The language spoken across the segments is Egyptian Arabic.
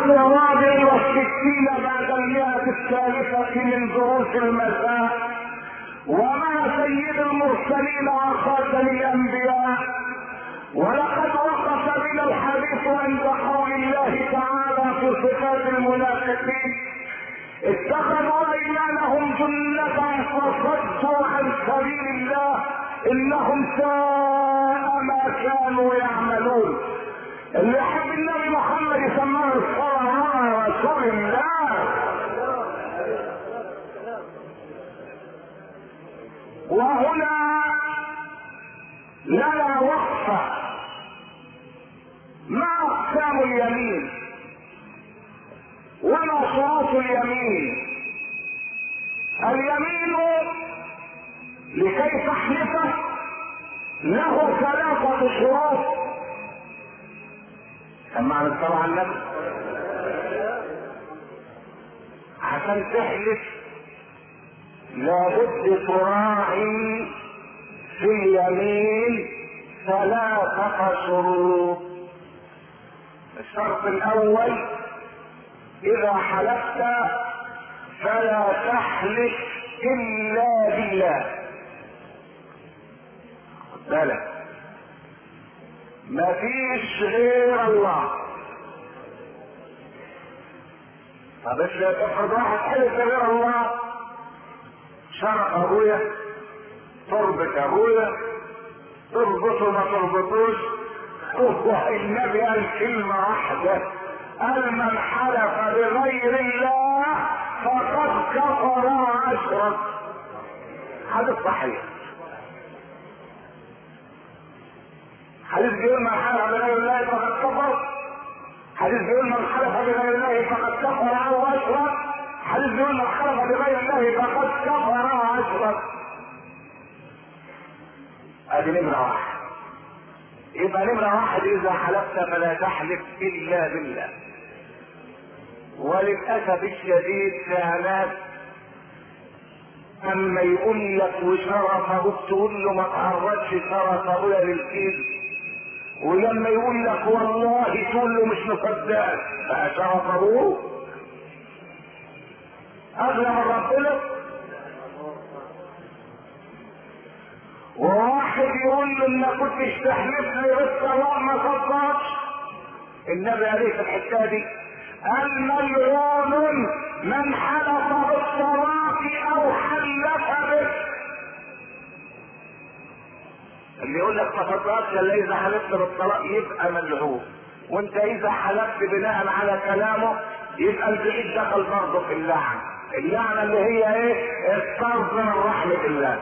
الرابع والستين بعد المئة الثالثة من دروس المساء ومع سيد المرسلين وخاتم الأنبياء ولقد وقف بنا الحديث عند قول الله تعالى في صفات المنافقين اتخذوا ايمانهم جنة فصدوا عن سبيل الله انهم ساء ما كانوا يعملون اللي يحب النبي محمد يسماه الصلاة على رسول الله وهنا لنا وقفة ما أقسام اليمين وما شروط اليمين اليمين لكي تحلفه له ثلاثة شروط سمعنا الصلاة على النبي عشان تحلف لابد تراعي في اليمين ثلاثة شروط الشرط الأول إذا حلفت فلا تحلف إلا بالله خد بالك مفيش غير الله طب افرض واحد حلف غير الله شرع ابويا تربط ابويا تربطه ما تربطوش هو النبي قال كلمة واحدة قال من حلف بغير الله فقد كفر واشرك هذا صحيح حديث بيقول من حلف بغير الله فقد كفر حديث بيقول من حلف بغير الله فقد كفر او اشرك حديث بيقول من حلف بغير الله فقد كفر واشرك ادي نمرة واحد يبقى نمرة واحد اذا حلفت فلا تحلف الا بالله وللاسف الشديد في ناس اما يقول لك وشرف ابوك تقول له ما تعرضش شرف ابويا للكذب ولما يقول لك والله تقول له مش مصدق بقى شرف ابوه اغلى من ربنا وواحد يقول له ان كنتش تحلف لي بالطلاق ما صدقش النبي عليه في الحته دي قال ملعون من حلف بالطلاق او حلف به اللي يقول لك ما صدقش الا اذا حلفت بالطلاق يبقى ملعون وانت اذا حلفت بناء على كلامه يبقى البعيد دخل برضه في اللعنه اللعنه اللي هي ايه الطرد من رحمه الله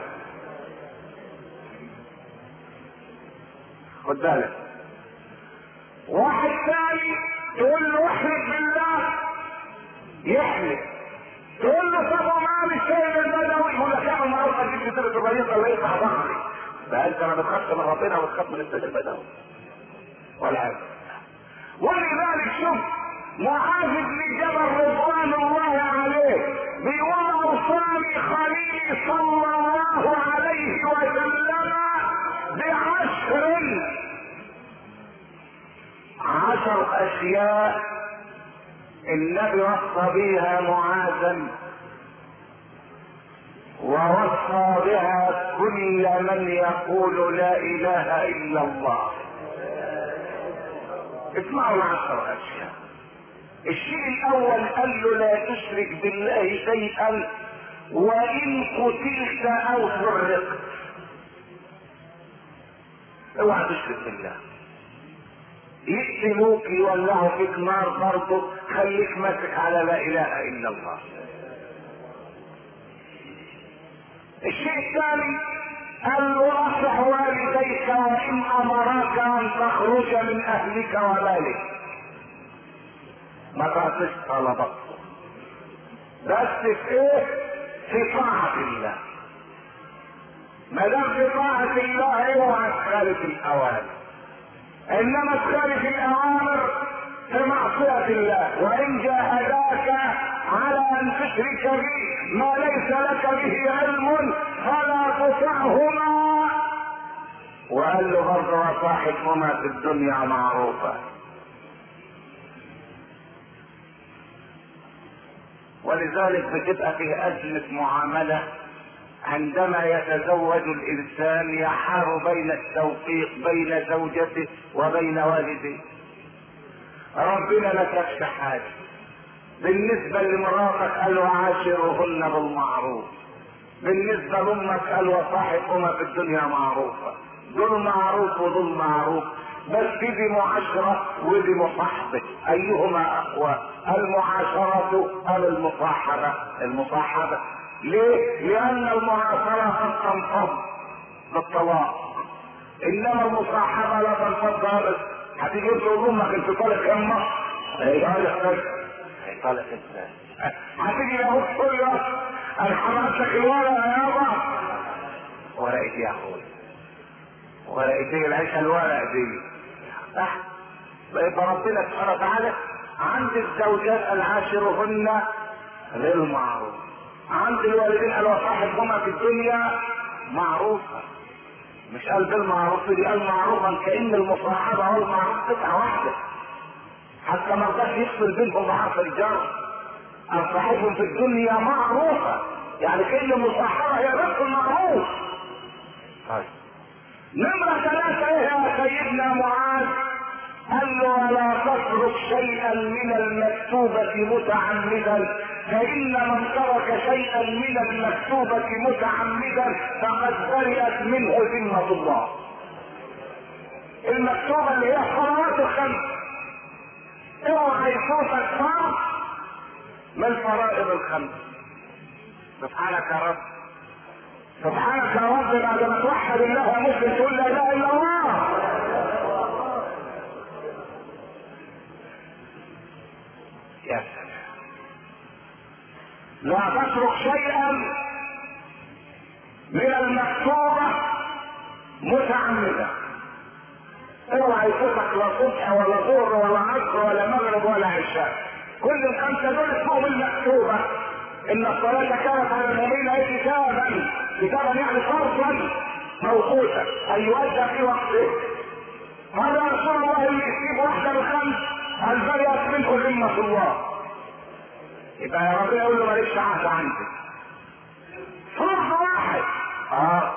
خد بالك واحد ثاني تقول له احلف بالله يحلف تقول له طب وما الشيء البدوي يقول لك اعمل معروف اجيب لي سيره الرئيس الله يفتح ظهري ده انت ما بتخافش من ربنا وبتخاف من السيد البدوي ولا حاجه ولذلك شوف معاذ بن جبل رضوان الله عليه بيقول اوصاني خليلي صلى الله عليه وسلم بعشر عشر اشياء النبي وصى بها معاذا ووصى بها كل من يقول لا اله الا الله اسمعوا العشر اشياء الشيء الاول قال له لا تشرك بالله شيئا وان قتلت او فرقت اوعى تشرك بالله يقتلوك يولعوا فيك نار برضه خليك ماسك على لا اله الا الله الشيء الثاني قال له اصلح والديك وان امراك ان تخرج من اهلك ومالك ما تعطيش طلبك بس في ايه في طاعة الله ما دام في طاعة الله اوعى تخالف الاوامر انما تخالف الاوامر في معصية الله وان جاهداك على ان تشرك بي ما ليس لك به علم فلا تطعهما وقال له برضه وصاحبهما في الدنيا معروفة ولذلك بتبقى فيه أزمة معاملة عندما يتزوج الإنسان يحار بين التوفيق بين زوجته وبين والديه ربنا ما كفش حاجة بالنسبة لمراتك قال وعاشرهن بالمعروف بالنسبة لأمك قال وصاحبهما في الدنيا معروفة دول معروف ودول معروف بس دي معاشرة ودي مصاحبة أيهما أقوى المعاشرة أم المصاحبة المصاحبة ليه؟ لأن المعاشرة قد تنفض بالطلاق إنما المصاحبة لا تنفض أبدا هتيجي تقول أمك أنت طالق يمك هيطالق هيطالق إزاي؟ هتيجي لأبوك تقول له أنا حملتك الورقة يابا ورقة يا أخوي ورقة إيه العيشة الورقة دي صح يبقى ربنا سبحانه وتعالى عند الزوجات العاشرهن بالمعروف عند الوالدين قال وصاحبهما في الدنيا معروفة مش قال بالمعروف دي قال معروفا كأن المصاحبة والمعروف قطعة واحدة حتى ما رضاش يفصل بينهم بحرف الجر صاحبهم في الدنيا معروفة يعني كأن المصاحبة هي نفس المعروف طيب نمرة ثلاثة ايه يا سيدنا معاذ قال له ولا تترك شيئا من المكتوبة متعمدا فإن من ترك شيئا من المكتوبة متعمدا فقد برئت منه ذمة الله. المكتوبة اللي هي الصلوات الخمس. اوعى يفوتك فرض من الفرائض الخمس. سبحانك يا رب. سبحانك يا رب بعد ما توحد الله مسلم تقول لا اله الا الله. يا سلام لا تترك شيئا من المكتوبة متعمدا اوعى يفوتك لا صبح ولا ظهر ولا عصر ولا مغرب ولا عشاء كل الخمسة دول اسمهم المكتوبة ان الصلاة كانت على المؤمنين كتابا كتابا يعني فرضا موقوتا ان يؤدى في وقته هذا رسول الله اللي يسيب واحدة الخمس هل برئت منه ذمة الله يبقى يا ربنا يقول له مالكش عهد عندي فرض واحد اه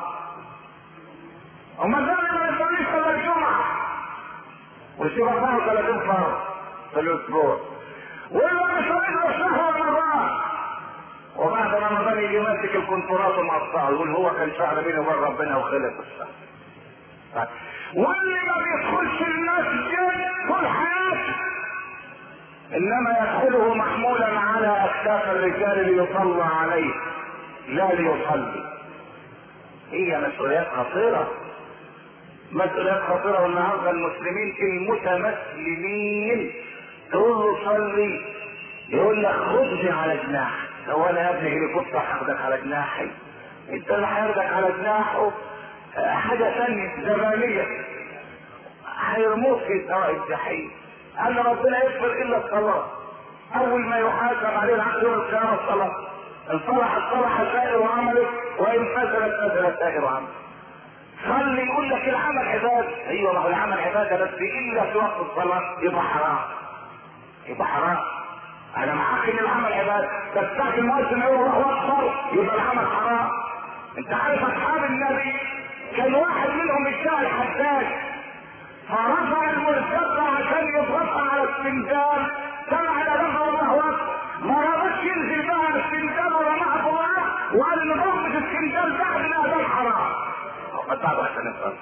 امال ده ما يصليش الا الجمعه ويسيب 34 فرض في الاسبوع واللي ما يصليش غير شهر مرات وبعد رمضان يجي ماسك الكونترات ومقطعه يقول هو كان شهر بيني وبين ربنا وخلص الشهر واللي ما بيدخلش المسجد طول حياته انما يدخله محمولا على اكتاف الرجال ليصلى عليه لا ليصلي هي مسؤوليات خطيرة مسؤوليات خطيرة والنهارده المسلمين المتمسلمين تقول له صلي يقول لك خذني على جناحك هو انا يا ابني هليكوبتر هاخدك على جناحي انت اللي هياخدك على جناحه حاجة ثانية زمانية هيرموك في سواء الجحيم ان ربنا يغفر الا الصلاة اول ما يحاسب عليه العبد يوم القيامة الصلاة ان صلح صلح سائر عمله وان فسدت فسد سائر عمله صلي يقول لك العمل عبادة ايوه ما هو العمل عبادة بس الا في وقت الصلاة يبقى حرام يبقى حرام انا معاك ان العمل عبادة بس ساعة المؤذن يقول الله اكبر يبقى العمل حرام انت عارف اصحاب النبي كان واحد منهم اشتغل حداد فرفع المرتفع عشان يضغطها على السندان سمع لها الله اكبر ما رضاش ينزل بقى على السندان ورماها فوقها وقال ان ضغطة السندان بعد الاذان حرام وقد بعد عشان يصلي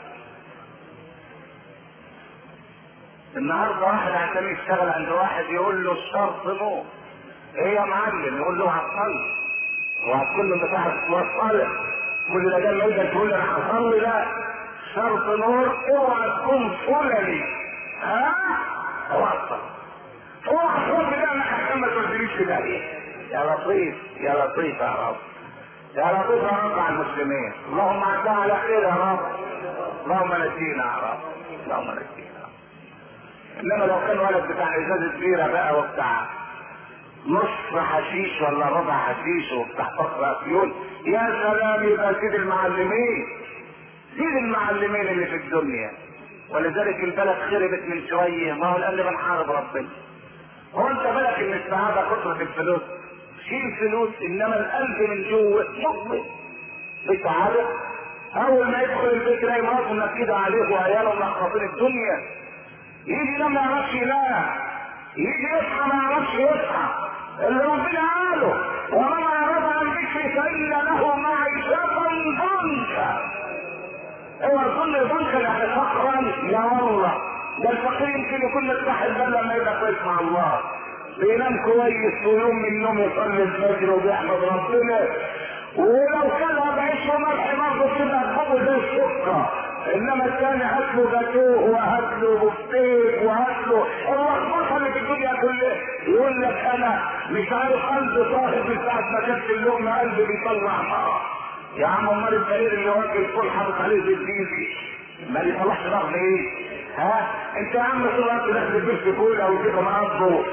النهارده واحد عشان يشتغل عند واحد يقول له الشرط نور ايه يا معلم يقول له هتصلي وهتقول له انت هتصلي كل ده جاي يقول تقول انا هصلي لا شرط نور اوعى تكون فللي ها اوعى تصلي اوعى تصلي ده انا عشان ما تودينيش في داهيه يا لطيف يا لطيف يا رب يا لطيف يا رب على المسلمين اللهم عدها على خير يا رب اللهم نجينا يا رب اللهم نجينا انما لو كان ولد بتاع ازازه بيره بقى وبتاع نص حشيش ولا ربع حشيش وبتاع فقر افيون يا سلام يبقى سيد المعلمين سيد المعلمين اللي في الدنيا ولذلك البلد خربت من شويه ما هو لان بنحارب ربنا هو انت بالك ان السعاده كثرة الفلوس شيل فلوس انما القلب من جوه مظلم بتعرف اول ما يدخل البيت يلاقي مراته منكده عليه وعياله ملخبطين الدنيا يجي ينام ما يعرفش ينام يجي يصحى ما يعرفش يصحى اللي ربنا قاله ومن اعرض عن ذكري فان له معيشه ضنكا اوعى تظن ضنكا يعني فقرا لا والله ده الفقير يمكن يكون مرتاح البال لما يبقى كويس مع الله بينام كويس ويوم من النوم يصلي الفجر وبيحمد ربنا ولو كلها بعيش وملح برضه تبقى تحبه زي السكر انما الثاني هات له جاتوه وهات له بفتيك وهات له اللخبطه اللي في الدنيا كلها يقول لك انا مش عارف قلبي طاهر من ساعه ما كانت اللقمه قلبي بيطلع نار يا عم امال الفقير اللي واكل كل حاطط عليه زي الديزي ما بيطلعش نار ليه؟ ها؟ انت يا عم طول الوقت داخل البيت كولا وكده مقضه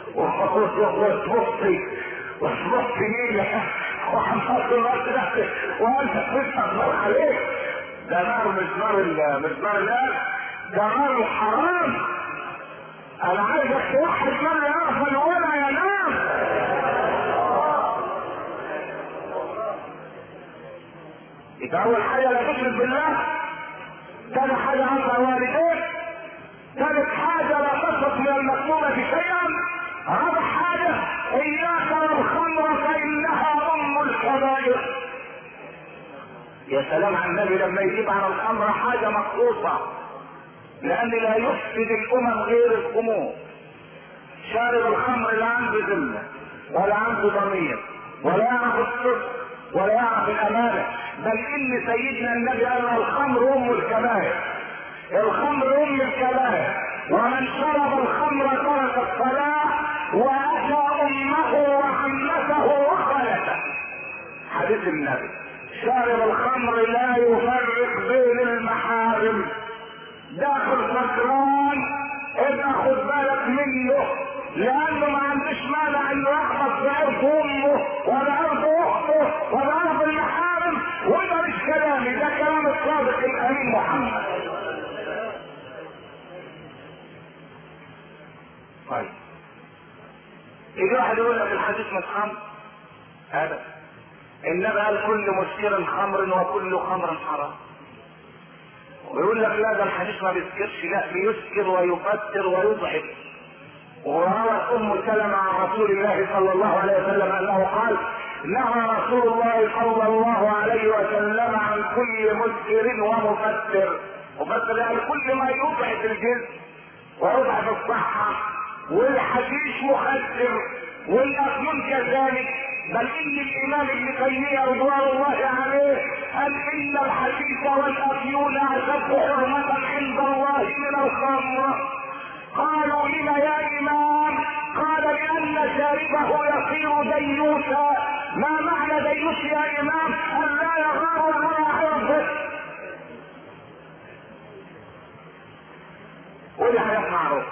وتبصي وتبصي مين وحنحط الوقت ده وانت تفتح نار عليك ده نار مش نار مش نار الناس ده نار الحرام انا عايزك توحد من يعرف ولا ينام يبقى اول حاجه لا تشرك بالله ثاني حاجه عطى والديك ثالث حاجه لا تشرك من المكتوبه شيئا رابع حاجه اياك والخمر فانها ام الكبائر يا سلام على النبي لما يجيب عن الخمر حاجه مخصوصه لان لا يفسد الامم غير الخمور شارب الخمر لا عنده ذمه ولا عنده ضمير ولا يعرف الصدق ولا يعرف الامانه بل ان سيدنا النبي قال الخمر ام الكبائر الخمر ام الكبائر ومن شرب الخمر ترك الصلاه واتى امه وعمته وخالته حديث النبي شارب الخمر لا يفرق بين المحارم داخل سكران ابقى خد بالك منه لانه ما عندوش مانع انه يخبط في ارض امه ولا ارض اخته ولا ارض المحارم وده مش كلامي ده كلام الصادق الامين محمد طيب يجي واحد يقول لك الحديث مش خمر ابدا انما قال كل مسكر خمر وكل خمر حرام ويقول لك لا ده الحديث ما بيسكرش لا بيسكر ويفتر ويضعف وروى ام سلمة عن رسول الله صلى الله عليه وسلم انه قال نهى رسول الله صلى الله عليه وسلم عن كل مسكر ومفتر مفتر يعني كل ما يضعف الجسم ويضعف الصحة والحشيش مخدر والافيون كذلك بل ان الامام ابن تيميه رضوان الله عليه قال ان الحشيش والافيون اشد حرمه عند الله من الخمر قالوا لما يا امام قال لان شاربه يصير ديوسا ما معنى ديوس يا امام ان لا يغار على عرضه ودي حاجات معروفه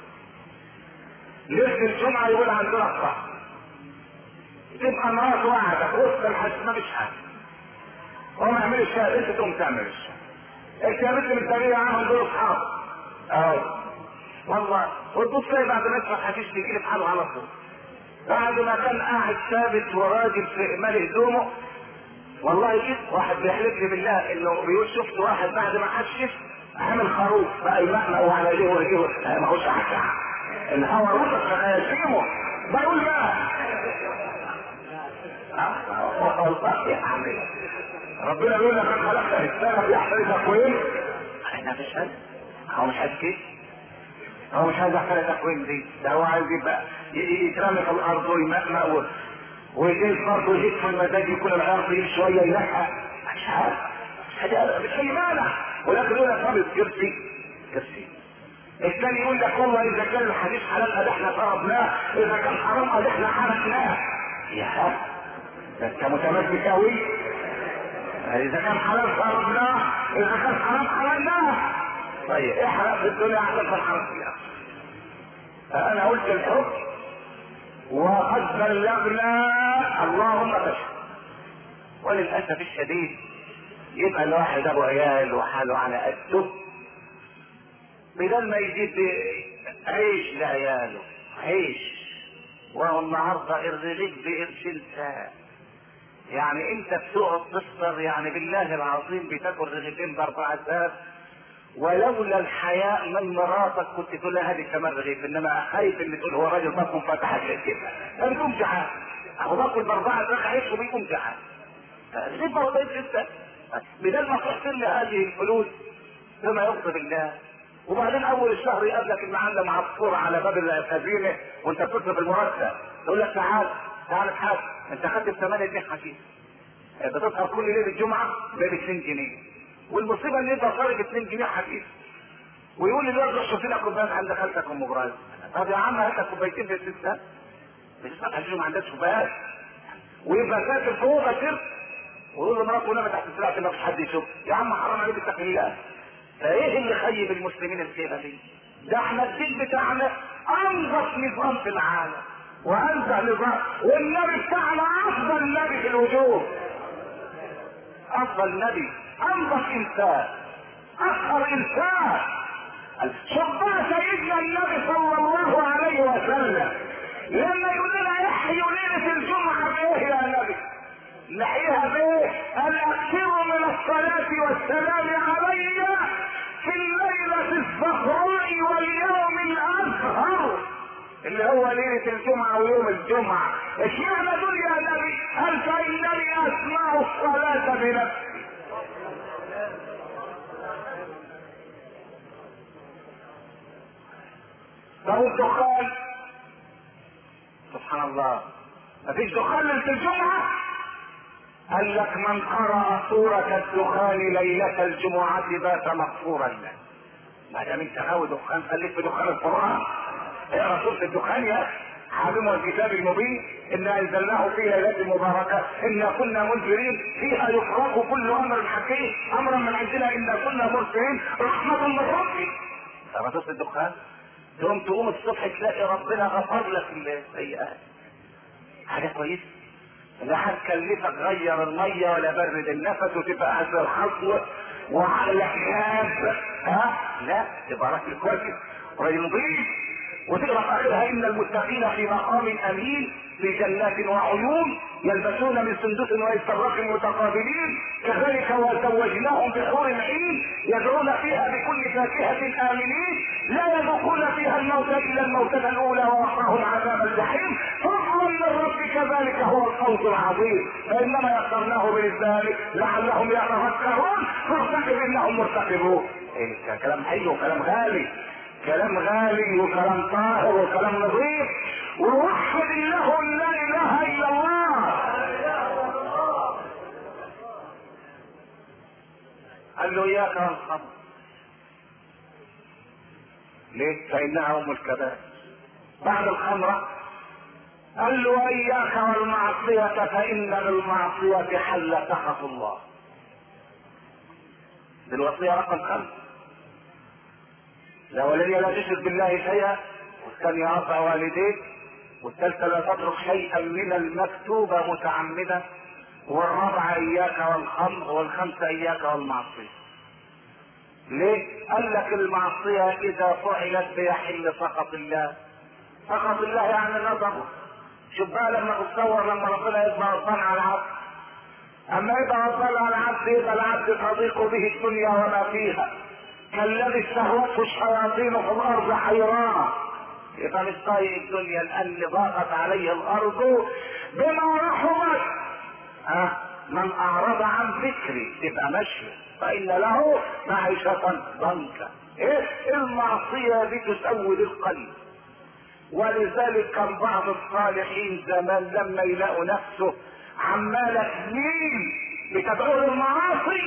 ليله الجمعه يقول عندنا الصح تبقى مرات واحده في وسط الحج ما مش حاجه هو ما يعملش شهر انت تقوم تعمل الشهر انت يا بنت مستنيه عنهم دول اصحاب اهو والله وتبص تلاقي بعد ما يدفع حشيش بيجي لك حاله على طول بعد ما كان قاعد ثابت وراجل في مال هدومه والله كده واحد بيحلف لي بالله انه بيقول شفت واحد بعد ما حشش عامل خروف بقى يمقمق على ايديه ورجليه ما هوش احسن الهوا رطب خياشيمه بقول بقى والله يا عمي ربنا بيقول لك انا خلقت الانسان بيحتاج تقويم احنا مش هاد هو مش عايز كده هو مش عايز يحتاج تقويم دي ده هو عايز يبقى يترمي في الارض ويمقمق ويجيب برضه يجيب في المزاج يكون الارض يجيب شويه يلحق مش عارف مش اي مانع ولكن يقول لك طب كرسي كرسي الثاني يقول لك والله اذا كان الحديث حلال قد احنا فرضناه اذا كان حرام قد احنا حرمناه يا ده انت متمسك قوي اذا كان حلال فرضناه اذا كان حرام حرمناه طيب احرق في الدنيا احسن من الحرام في الاخره فانا قلت الحكم وقد بلغنا اللهم فاشهد وللاسف الشديد يبقى الواحد ابو عيال وحاله على قده بدل ما يجيب عيش لعياله عيش وهو النهارده الرغيف بقرشين ساعة يعني انت بتقعد تفطر يعني بالله العظيم بتاكل رغيفين باربع ساعات ولولا الحياء من مراتك كنت تقول لها هذه كمان رغيف انما خايف اللي تقول هو راجل بطنه فتح كده فبيقوم جعان اهو باكل باربعه ساعات عيش وبيقوم جعان رغيف بسيط جدا بدل ما تحسن لي هذه الفلوس بما يغضب الله وبعدين اول الشهر يقابلك المعلم عصفور على باب الخزينه وانت بتصرف المرتب يقول لك تعال تعال اتحاسب انت خدت ب 8 جنيه حشيش بتسهر كل ليله الجمعه ب 2 جنيه والمصيبه ان انت صارف 2 جنيه حشيش ويقول لي الواد روح شوف لنا كوبايه عند خالتك ام ابراهيم طب يا عم هات لك كوبايتين في الست مش حشيش ما عندكش كوبايات ويبقى ساكن فوق سر ويقول لمراته نام تحت السلاح ما فيش حد يشوف يا عم حرام عليك اتق الله فايه اللي خيب المسلمين الكيله دي؟ ده احنا الدين بتاعنا انظف نظام في العالم وانزع نظام والنبي بتاعنا افضل نبي في الوجود افضل نبي انظف انسان اطهر انسان شبه سيدنا النبي صلى الله عليه وسلم لما يقول لنا احيوا ليله الجمعه بايه يا نبي؟ نحيها بايه؟ ان اكثروا من الصلاه والسلام علي في الليله الزهراء واليوم الازهر اللي هو ليله الجمعه ويوم الجمعه اشمعنى دول يا نبي؟ قال فانني اسمع الصلاه بنفسي طب الدخان سبحان الله مفيش دخان ليله الجمعه قال لك من قرأ سورة الدخان ليلة الجمعة بات مغفورا له. ما دام انت غاوي دخان خليك في دخان القرآن. اقرا سورة الدخان يا اخي. حاكم الكتاب المبين انا انزلناه في ليله مباركه انا كنا منذرين فيها يفرق كل امر حكيم امرا من عندنا انا كنا مرسلين رحمه من ربي ترى سوره الدخان تقوم تقوم الصبح تلاقي ربنا غفر لك السيئات حاجه كويسه لا هتكلفك غير الميه ولا برد النفس وتبقى قاعد في الحصوه وعقلك شاب ها لا تبقى راجل كويس راجل نظيف وتقرا في اخرها ان المتقين في مقام امين في جنات وعيون يلبسون من سندس واستبرق متقابلين كذلك وزوجناهم بحور عين يدعون فيها بكل فاكهه امنين لا يذوقون فيها الموت الا الموتة الاولى ووقاهم عذاب الجحيم فضلا من ربك ذلك هو الفوز العظيم فانما يسرناه بلسانك لعلهم يتفكرون فارتقب انهم مرتقبون إيه كلام حلو وكلام غالي كلام غالي وكلام طاهر وكلام نظيف ووحد الله لا اله الا الله قال له اياك والخمر ليه؟ فانها ام الكبائر بعد الخمره قال له اياك والمعصيه فان بالمعصيه حل سخط الله دي الوصيه رقم خمسه الاولانيه لا تشرك بالله شيئا والثانيه اطع والديك والثالثه لا تترك شيئا من المكتوبه متعمدا والرابعه اياك والخمر والخمسه اياك والمعصيه ليه؟ قال لك المعصية إذا فعلت بيحل سخط الله. سخط الله يعني نظره. شوف بقى لما تتصور لما ربنا يطبع الصنع على العبد. أما يبقى الصنع على العبد يبقى العبد تضيق به الدنيا وما فيها. كالذي استهوته الشياطين في الارض حيران يبقى مش طايق الدنيا لان ضاقت عليه الارض بما رحمت أه من اعرض عن ذكري تبقى ماشيه فان له معيشه ضنكا ايه المعصيه دي تسود القلب ولذلك كان بعض الصالحين زمان لما يلاقوا نفسه عماله مين بتدعوه المعاصي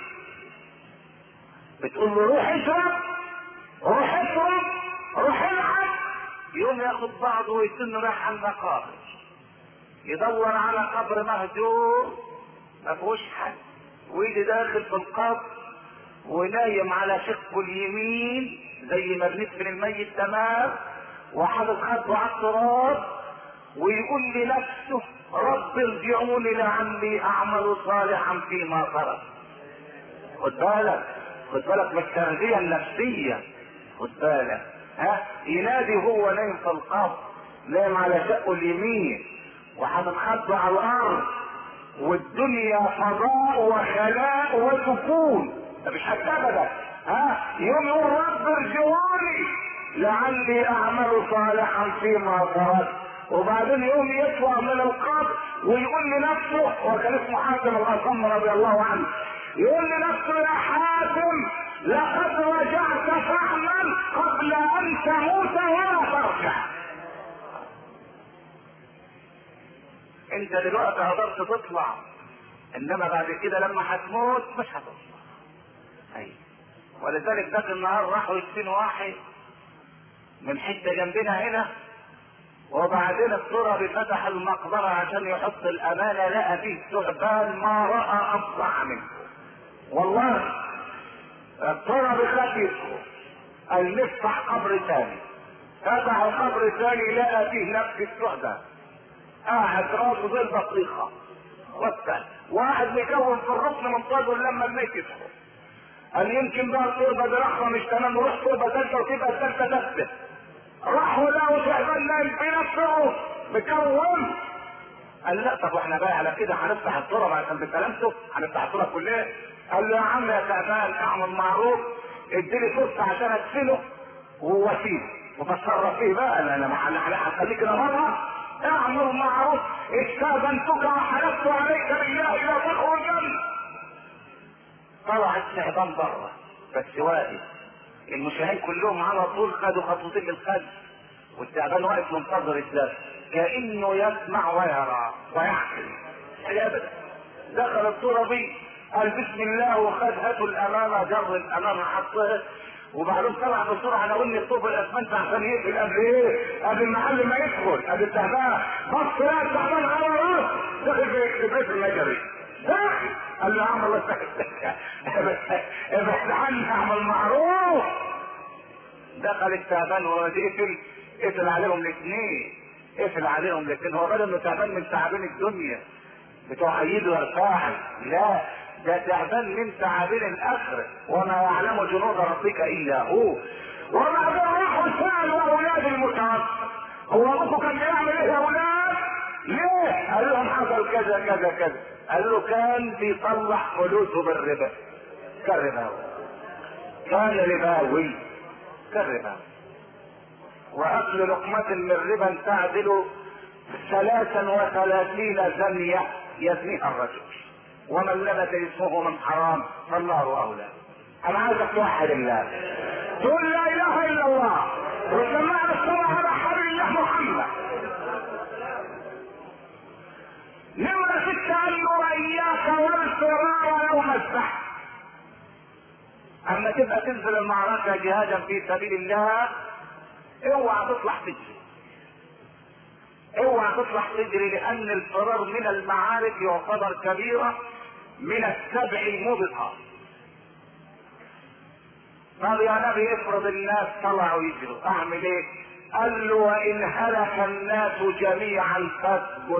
بتقول له روح اشرب روح اشرب روح العب يقوم ياخد بعضه ويسن رايح على المقابر يدور على قبر مهجور ما فيهوش حد ويجي داخل في القبر ونايم على شقه اليمين زي ما بندفن الميت تمام وحاطط خده على التراب ويقول لنفسه رب ارجعوني لعلي اعمل صالحا فيما ترك خد بالك خد بالك من التغذية النفسية خد بالك ها ينادي هو نايم في القبر نايم على شقه اليمين وهتتخبى على الارض والدنيا فضاء وخلاء وسكون ده مش حتى ابدا ها يوم يقول رب ارجعوني لعلي اعمل صالحا فيما تركت وبعدين يوم يطلع من القبر ويقول لنفسه هو كان اسمه حاتم الاصم رضي الله عنه يقول لنفسه يا حاتم لقد رجعت فعلا قبل ان تموت ولا ترجع انت دلوقتي قدرت تطلع انما بعد كده لما هتموت مش هتطلع ايوه ولذلك ذاك النهار راحوا يدفنوا واحد من حته جنبنا هنا وبعدين التربي فتح المقبره عشان يحط الامانه لقى فيه ثعبان ما راى افظع منه والله التربي خد يدخل قال نفتح قبر ثاني فتح القبر الثاني لقى فيه نفس الثعبان قاعد راسه زي البطيخه والثاني واحد مكون في الركن منتظر لما الميت يدخل قال يمكن بقى التربه دي رحمه مش تمام نروح تربه ثالثه وتبقى الثالثه تثبت راحوا لقوا شعبان نايم في نفسه مكون قال لا طب واحنا بقى على كده هنفتح التراب عشان بسلامته هنفتح التراب كلها قال له يا عم يا تعبان اعمل معروف اديني فرصه عشان ادفنه ووسيل وبتصرف فيه بقى انا انا انا هخليك كده مره اعمل معروف استاذنتك وحلفت عليك بالله لا تخرجن طلع الشعبان بره بس واقف المشاهين كلهم على طول خدوا خطوتين للخلف والتعبان واقف منتظر الدرس كانه يسمع ويرى ويعقل حاجه ابدا دخل التربي قال بسم الله وخد هاتوا الامانه جر الامانه حطها وبعدين طلع بسرعه انا قلنا الطوب الاسمنت عشان يقفل قبل ايه؟ قبل المحل ما يدخل قبل التعبان بص لا التعبان على راس دخل في بيت المجري داخل قال له يا عم الله ابعد عني اعمل معروف دخل التعبان وهو يقفل قفل عليهم الاثنين قفل عليهم الاثنين هو بدل انه تعبان من تعابين الدنيا بتوع ايده وارفاعي لا ده تعبان من تعابين الاخره وما يعلم جنود ربك الا هو وبعدين راحوا سالوا اولاد المتوفى هو ابوكم كان بيعمل ايه يا اولاد؟ ليه؟ قال لهم حصل كذا كذا كذا قال له كان بيطلع فلوسه بالربا كالربا كان رباوي كالربا واكل لقمة من ربا تعدل ثلاثا وثلاثين زنية يزنيها الرجل ومن لبس اسمه من حرام فالنار اولى انا عايزك توحد الله تقول لا اله الا الله وسمعنا الصلاة على حبيب الله محمد نمرة ستة قال له وإياك والفرار يوم الزحف أما تبقى تنزل المعركة جهادا في سبيل الله اوعى تطلع تجري اوعى تطلع تجري لأن الفرار من المعارك يعتبر كبيرة من السبع الموبقة قال يا نبي افرض الناس طلعوا يجروا اعمل ايه؟ قال له وان هلك الناس جميعا فاثبت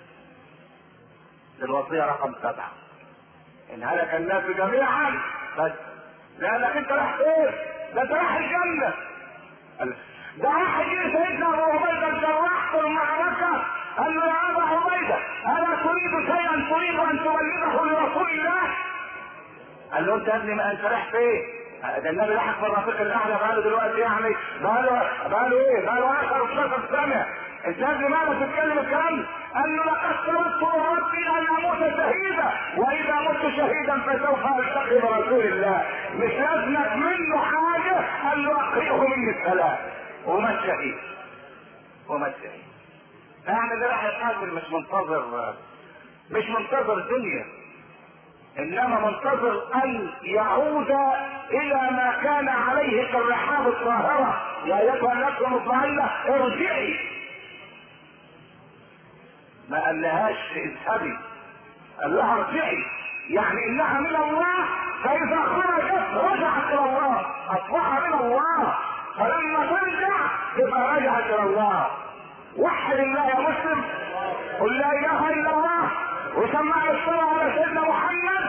الوصية رقم سبعة ان هلك الناس جميعا بس لانك انت راح ايه ده انت راح الجنة ده راح يجي سيدنا ابو عبيدة الجراح في المعركة قال له يا ابا عبيدة الا تريد شيئا تريد ان تبلغه لرسول الله قال له انت يا ابني ما انت رايح فين ده النبي لحق في الرفيق الاعلى بقاله دلوقتي يعني بقاله بقاله ايه؟ بقاله 10 12 سنه انت يا ابني مالك تتكلم الكلام؟ قال له لقد سررت ربي ان اموت شهيدا واذا مت شهيدا فسوف التقي برسول الله مش لازمك منه حاجه قال له اقرئه مني السلام ومات شهيد ومات شهيد يعني ده راح يتقابل مش منتظر مش منتظر الدنيا انما منتظر ان يعود الى ما كان عليه كالرحاب الطاهرة يا ايتها النفس المطمئنة ارجعي ما قالهاش اذهبي قال لها ارجعي يعني انها من الله فاذا خرجت رجعت الى الله اصبح من الله فلما ترجع تبقى رجعت الى الله وحد الله يا مسلم قل لا اله الا الله وسمع الصلاة على سيدنا محمد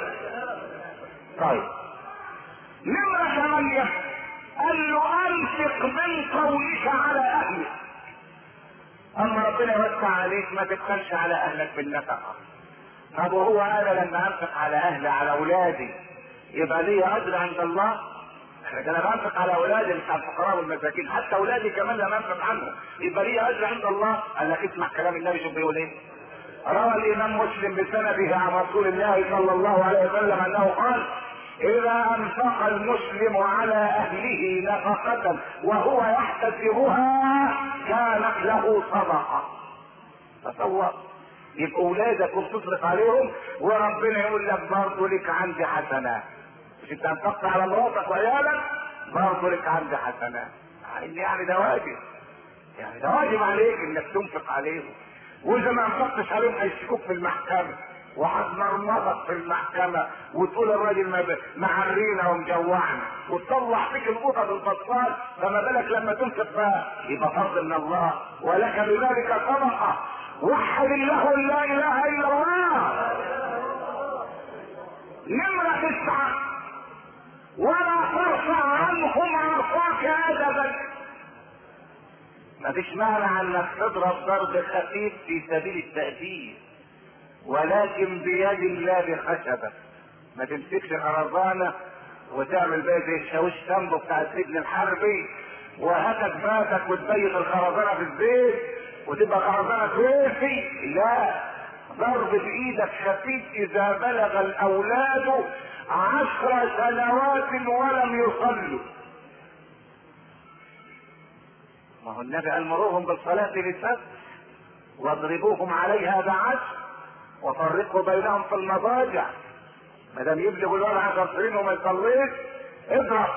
طيب نمرة ثمانية قال له انفق من قولك على اهلك ربنا يوسع عليك ما تبخلش على اهلك بالنفقه طب وهو انا لما انفق على اهلي على اولادي يبقى لي اجر عند الله لكن انا بنفق على اولادي مش على الفقراء والمساكين حتى اولادي كمان لما انفق عنهم يبقى لي اجر عند الله قال لك اسمع كلام النبي شوف بيقول ايه روى الامام مسلم بسنده عن رسول الله صلى الله عليه وسلم انه قال اذا انفق المسلم على اهله نفقة وهو يحتسبها كانت له صدقة تصور يبقى اولادك وبتصرف عليهم وربنا يقول لك برضه لك عندي حسنات مش انت انفقت على مراتك وعيالك برضه لك عندي حسنات يعني ده واجب يعني ده واجب عليك انك تنفق عليهم واذا ما انفقتش عليهم هيشتكوك في المحكمه وهتمرمطك في المحكمة وتقول الراجل معرينا ومجوعنا وتطلع فيك القطط البطال فما بالك لما تنفق بقى يبقى فضل من الله ولك بذلك صدقة وحد الله لا اله الا الله نمرة تسعة ولا ترفع عنهم عصاك ادبا مفيش مانع انك تضرب ضرب خفيف في سبيل التأديب ولكن بيد الله بخشبة ما تمسكش خرزانة وتعمل بقى زي الشاويش سامبو بتاع السجن الحربي وهاتك فاتك وتبيت الخرزانة في الزيت وتبقى خرزانة كويسي لا ضرب بايدك خفيف اذا بلغ الاولاد عشر سنوات ولم يصلوا ما هو النبي قال مروهم بالصلاة للسبت واضربوهم عليها بعشر وفرقوا بينهم في المضاجع ما دام يبلغ الولد 10 سنين وما يصليش اضرب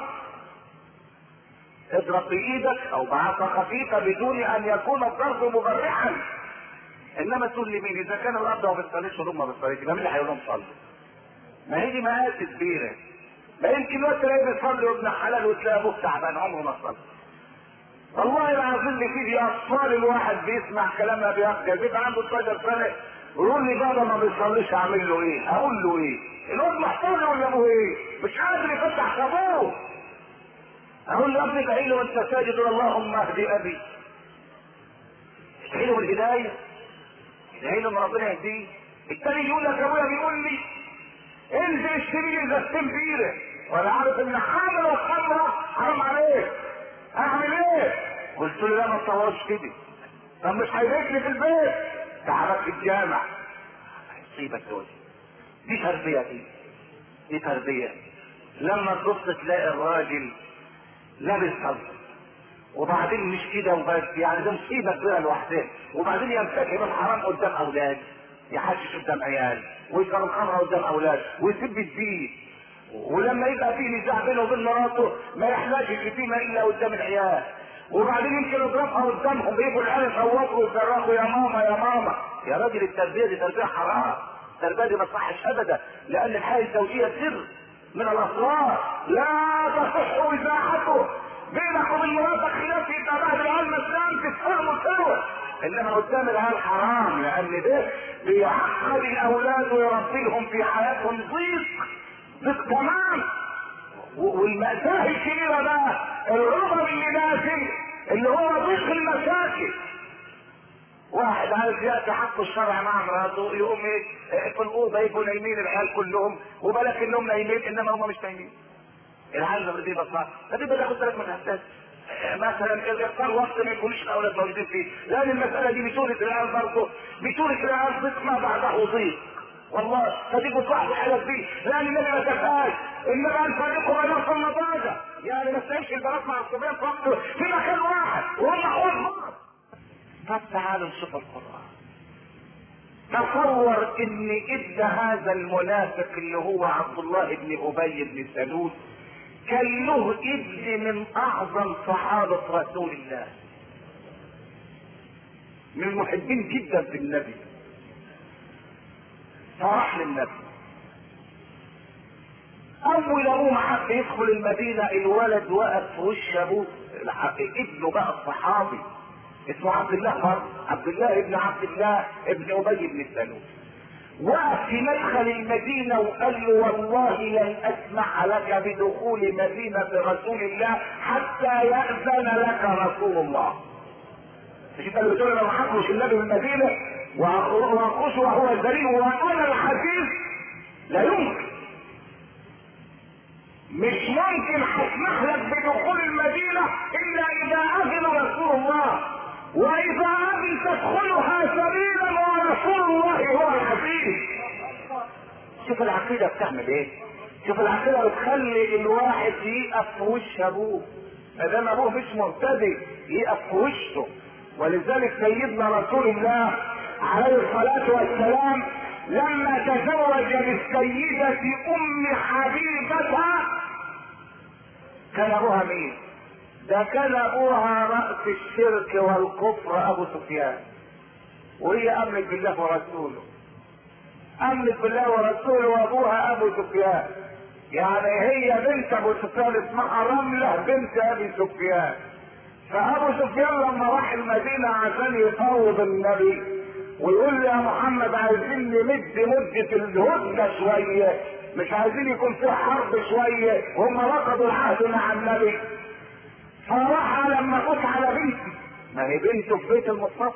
اضرب بايدك او بعصا خفيفه بدون ان يكون الضرب مبرحا انما تقول لي مين اذا كان الاب ما بيصليش والام ما بيصليش يبقى مين اللي هيقول لهم صلوا؟ ما هي دي مقاس كبيره ما يمكن الواد تلاقيه بيصلي وابن حلال وتلاقي ابوه تعبان عمره ما صلى والله العظيم في اطفال الواحد بيسمع كلام ما بيقدر بيبقى عنده 12 سنه ويقول لي بابا ما بيصليش اعمل له ايه؟ اقول له ايه؟ الواد محتار ولا ابوه ايه؟ مش قادر يفتح صابوه اقول له يا ابني ادعي له وانت ساجد اللهم اهدي ابي ادعي له بالهدايه ادعي له ان ربنا يهديه التاني يقول لك ابويا بيقول لي انزل اشتري لي ازازتين بيره وانا عارف ان حامل الخمره حرام عليك اعمل ايه؟ قلت له لا ما تصورش كده طب مش هيبيتني في البيت تعبك في الجامع هيصيبك دول دي تربية دي دي تربية لما تبص تلاقي الراجل لابس صلب وبعدين مش كده وبس يعني ده مصيبة كبيرة لوحدها وبعدين يمسكه بالحرام قدام أولاد يحشش قدام عيال ويشرب الخمرة قدام أولاد ويسب الدين ولما يبقى فيه نزاع بينه وبين مراته ما يحلاش الشتيمة إلا قدام العيال وبعدين يمكن يضربها قدامهم بيجوا العيال يصوتوا ويصرخوا يا ماما يا ماما يا راجل التربيه دي تربيه حرام التربيه دي ما تصحش ابدا لان الحياه الزوجيه سر من الاسرار لا تصح اذاعته بينك وبين مراتك خلاف يبقى بعد العيال مسلم تتفهموا سوا انما قدام العيال حرام لان ده بيعقد الاولاد ويربيهم في حياتهم ضيق ضيق تمام والمأساة الكبيرة بقى الرغم اللي نازل اللي هو ضيق المشاكل واحد عايز ياتي حق الشرع مع مراته يقوم ايه في الاوضه يبقوا نايمين العيال كلهم وبالك انهم نايمين انما هم مش نايمين العيال دي بصار فدي بتاخد بالك من الاحساس مثلا اختار وقت ما يكونش الاولاد موجودين فيه لان المساله دي بتورث العيال برضه بتورث العيال ضيق ما بعده ضيق والله فتيجوا صاحب الحالات دي لان النبي ما شافهاش انما ان فريقوا بينهم في المضاجع يعني ما تلاقيش البنات مع الصبيان في وقت في مكان واحد وهم اخوات طب تعالوا نشوف القرآن تصور ان ادى هذا المنافق اللي هو عبد الله بن ابي بن سلول كان له ابن من اعظم صحابة رسول الله من المحبين جدا في النبي فراح للنبي اول ابوه ما حب يدخل المدينة الولد وقف في وش ابوه ابنه بقى الصحابي اسمه عبد الله فرد عبد الله ابن عبد الله ابن ابي بن سلول وقف في مدخل المدينة وقال له والله لن اسمح لك بدخول مدينة رسول الله حتى يأذن لك رسول الله مش انت اللي بتقول انا هخرج النبي من المدينه واخرج وهو البريء وانا الحديث لا يمكن مش ممكن هسمح لك بدخول المدينة إلا إذا أذن رسول الله وإذا أذن تدخلها سبيلا ورسول الله هو الحفيظ شوف العقيدة بتعمل إيه؟ شوف العقيدة بتخلي الواحد يقف في وش أبوه ما دام أبوه مش مبتدئ يقف في وشه ولذلك سيدنا رسول الله عليه الصلاة والسلام لما تزوج بالسيدة أم حبيبة كان أبوها مين؟ ده كان أبوها رأس الشرك والكفر أبو سفيان وهي أمنت بالله ورسوله أمنت بالله ورسوله وأبوها أبو سفيان يعني هي بنت أبو سفيان اسمها رملة بنت أبي سفيان فأبو سفيان لما راح المدينة عشان يفاوض النبي ويقول لي يا محمد عايزين نمد مدة الهدنة شوية مش عايزين يكون في حرب شوية وهم رفضوا العهد مع النبي فراح لما فوت على بنتي ما هي بنته في بيت المصطفى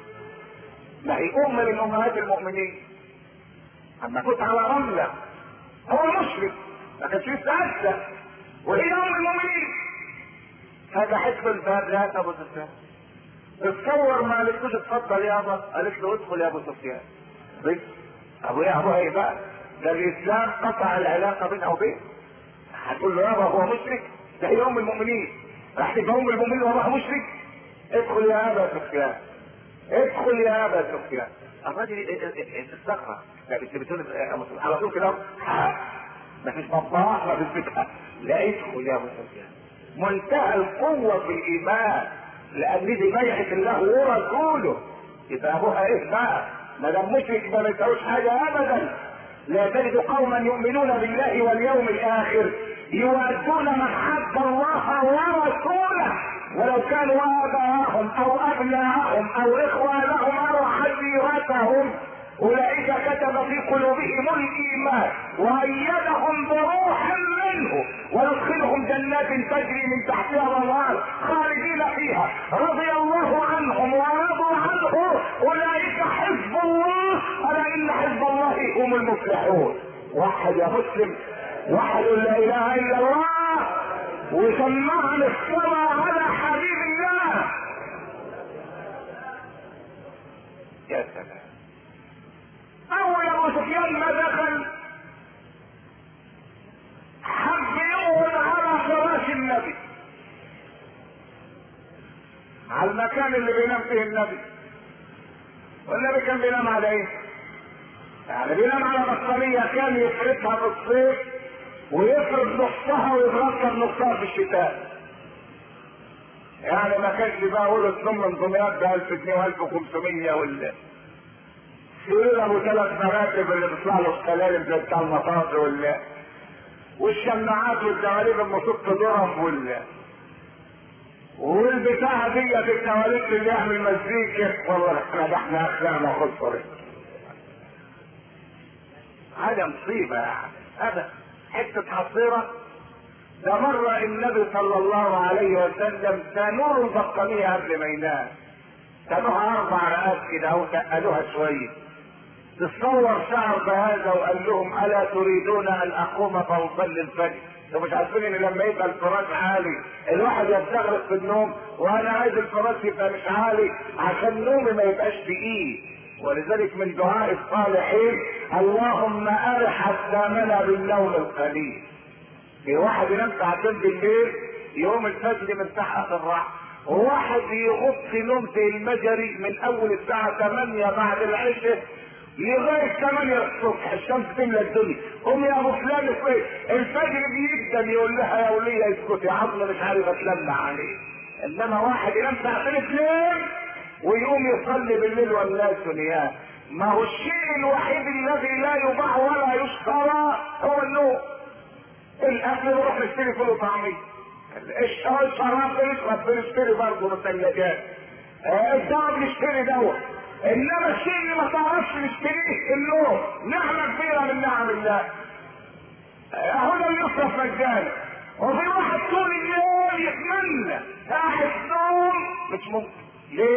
ما هي ام من امهات المؤمنين اما فوت على رملة هو مشرك ما كانش لسه اسلم وهي ام المؤمنين فتحت في الباب لقت ابو سفيان اتصور ما قالتلوش اتفضل يابا قالت له ادخل يا ابو سفيان بس ابو ايه ابوها ايه بقى ده الاسلام قطع العلاقه بينها وبين هتقول له يابا هو مشرك ده هي ام المؤمنين راح تبقى ام المؤمنين وابوها مشرك ادخل يا ابا سفيان ادخل يا ابا سفيان الراجل استغرب لا انت بتقول على طول كده ما فيش مطبخ ما فيش بتاع لا ادخل يا ابو سفيان منتهى القوه في الايمان لان دي بيعه الله ورسوله يبقى ابوها ايه بقى ما دام مشرك ما بيساويش حاجه ابدا لا تجد قوما يؤمنون بالله واليوم الاخر يوادون من حد الله ورسوله ولو كانوا اباءهم او ابناءهم او اخوانهم او حجيرتهم اولئك كتب في قلوبهم الايمان وايدهم بروح منه ويدخلهم جنات تجري من تحتها الانهار خالدين فيها رضي الله عنهم ورضوا عنه اولئك حزب الله الا ان حزب الله هم المفلحون وحد يا مسلم وحد لا اله الا الله وسمعنا الصلاه على حبيب الله يا سلام اول ابو سفيان ما دخل حب يقعد على فراش النبي على المكان اللي بينام فيه النبي والنبي كان بينام على ايه يعني بينام على بطانية كان يفردها في الصيف ويفرد نصها ويتركب نصها في الشتاء يعني ما كانش بقى اقول تنم من دمياط ب 1000 جنيه و1500 ولا سرير ابو ثلاث مراتب اللي بيطلع له السلالم زي بتاع المطاط ولا والشماعات والدواليب المصوت ضرب ولا والبتاعة دي في الدواليب اللي يعمل مزيكا والله احنا ده احنا اخلاقنا خسرت هذا مصيبة يعني هذا حتة حصيرة ده مرة النبي صلى الله عليه وسلم تنور البطانية قبل ما ينام تنوها أربع رقات كده أو تقلوها شوية تصور شعر بهذا وقال لهم ألا تريدون أن أقوم فأصلي الفجر انتوا مش عارفين ان لما يبقى الفراش عالي الواحد يستغرق في النوم وانا عايز الفراش يبقى مش عالي عشان نومي ما يبقاش تقيل ولذلك من دعاء الصالحين اللهم ارح اجسامنا بالنوم القليل في واحد ينام ساعتين بالليل يوم الفجر مرتاح اخر الراحه وواحد يغط نوم زي المجري من اول الساعه 8 بعد العشاء لغايه 8 الصبح الشمس تملى الدنيا قوم يا ابو فلان كويس الفجر بيجدا يقول لها يا وليه اسكتي عظمه مش عارف اتلمع عليه انما واحد ينام ساعتين اثنين ويقوم يصلي بالليل والناس نيام ما هو الشيء الوحيد الذي لا يباع ولا يشترى هو النوم الاكل نروح نشتري فول وطعميه الشراب الشراب بنشرب بنشتري برضه مثلجات الدواء بنشتري دواء انما الشيء اللي ما تعرفش نشتريه النوم نعمه كبيره من نعم الله اهو ده يصرف مجانا وفي واحد طول اليوم يتمنى قاعد نوم مش ممكن ليه؟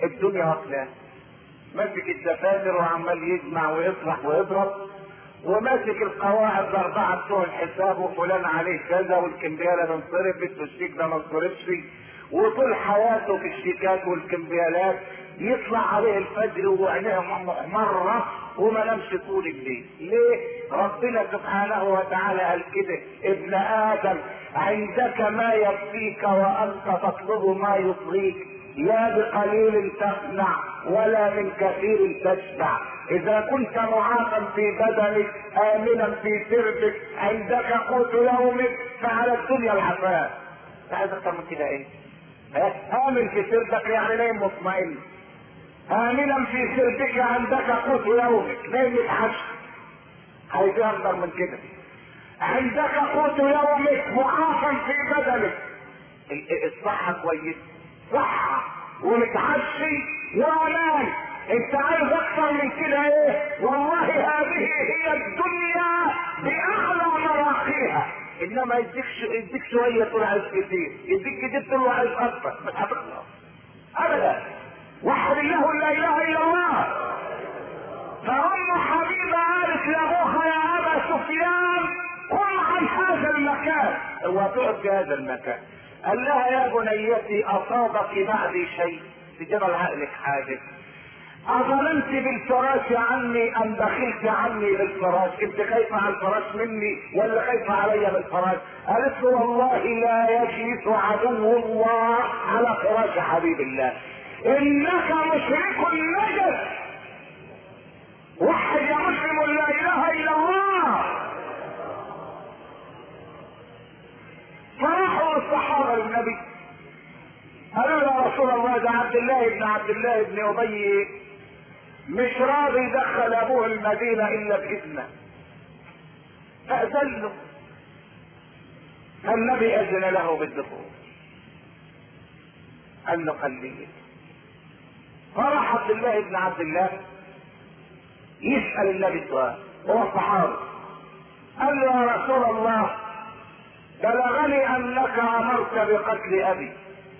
الدنيا واكلاه ماسك الدفاتر وعمال يجمع ويطرح ويضرب وماسك القواعد الاربعه بتوع الحساب وفلان عليه كذا والكمبياله ده انصرفت والشيك ده ما انصرفش وطول حياته في الشيكات والكمبيالات يطلع عليه الفجر وعينيه محمرة وما نامش طول الليل ليه ربنا سبحانه وتعالى قال كده ابن ادم عندك ما يكفيك وانت تطلب ما يطغيك لا بقليل تصنع ولا من كثير تشبع اذا كنت معافا في بدنك امنا في سربك عندك قوت يومك فعلى الدنيا العفاف عايز اكتر من كده ايه امن في سربك يعني نايم مطمئن امنا في سربك عندك قوت يومك نايم متعشى عايز اكتر من كده عندك قوت يومك معافا في بدنك الصحة كويس صحة ومتعشي ونام انت عايز اكثر من كده ايه والله هذه هي الدنيا باعلى مراقيها انما يديك شو يديك شويه تقول عايز كتير يديك كتير تقول عايز اكثر مش هتخلص ابدا وحد الله لا اله الا الله فام حبيبه قالت لابوها يا ابا سفيان قم عن هذا المكان وتقعد في هذا المكان قال لها يا بنيتي اصابك بعدي شيء تجرى عقلك حاجه أظلمت بالفراش عني أم بخلت عني بالفراش أنت خايفة على الفراش مني ولا خايفة علي بالفراش قالت له والله لا يجلس عدو الله على فراش حبيب الله إنك مشرك نجس وحد يا مسلم لا إله إلا الله فراحوا الصحابة للنبي قالوا يا رسول الله ده عبد الله بن عبد الله بن ابي مش راضي يدخل ابوه المدينه الا باذنه فاذن له فالنبي اذن له بالدخول قال له خليه فراح عبد الله بن عبد الله يسال النبي سؤال هو الصحابي قال له يا رسول الله بلغني انك امرت بقتل ابي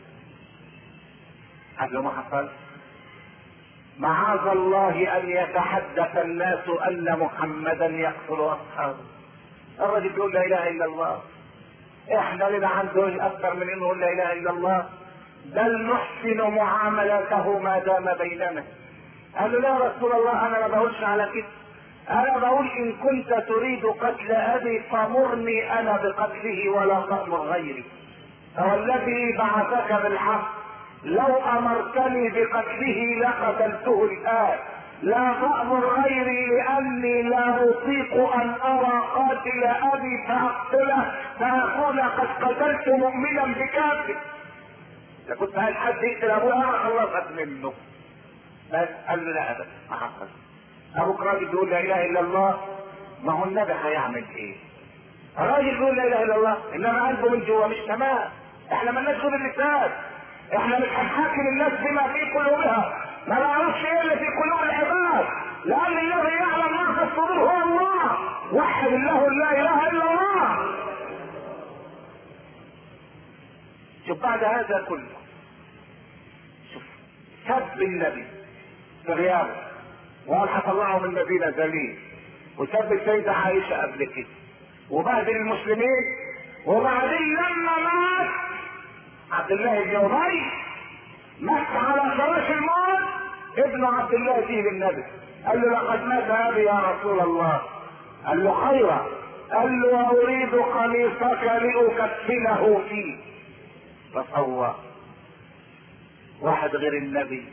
قال له ما حصل معاذ الله ان يتحدث الناس ان محمدا يقتل اصحابه الرجل بيقول لا اله الا الله احنا لنا عنده اكثر من انه لا اله الا الله بل نحسن معاملته ما دام بيننا قال له لا رسول الله انا ما بقولش على كده انا بقول ان كنت تريد قتل ابي فمرني انا بقتله ولا تامر غيري فوالذي بعثك بالحق لو امرتني بقتله لقتلته الان لا تأمر غيري لأني لا أطيق أن أرى قاتل أبي فأقتله فأكون قد قتلت مؤمنا بكافر. إذا كنت عايز حد يقتل أبوه أنا خلصت منه. بس قال له لا أبدا ما حصل. أبوك راجل بيقول لا إله إلا الله ما هو النبي هيعمل إيه؟ راجل بيقول لا إله إلا الله إنما قلبه من جوه مش تمام. إحنا مالناش غير اللسان. احنا مش هنحاكم الناس بما في قلوبها ما نعرفش ايه اللي في قلوب العباد لان الذي يعلم ما في الصدور هو الله وحد الله لا اله الا الله شوف بعد هذا كله شوف سب النبي في غيابه وقال هطلعه من المدينه ذليل وسب السيده عائشه قبل كده وبهدل المسلمين وبعدين لما مات عبد الله بن ابي مات على فراش الموت ابن عبد الله فيه للنبي قال له لقد مات ابي يا رسول الله قال له خيرا قال له اريد قميصك لاكفنه فيه تصور واحد غير النبي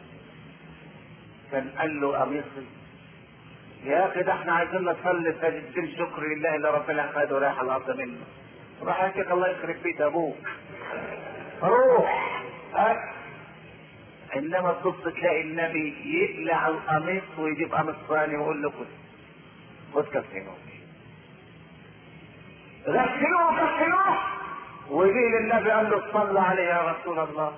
كان قال له قميصي يا اخي ده احنا عايزين نصلي سجدتين شكر لله اللي ربنا خده رايح الارض منه راح يا شيخ الله يخرب بيت ابوك روح أه؟ انما تبص تلاقي النبي يقلع القميص ويجيب قميص ثاني ويقول له خد خد كفنوه غسلوه كفنوه ويجي للنبي قال له صلى عليه يا رسول الله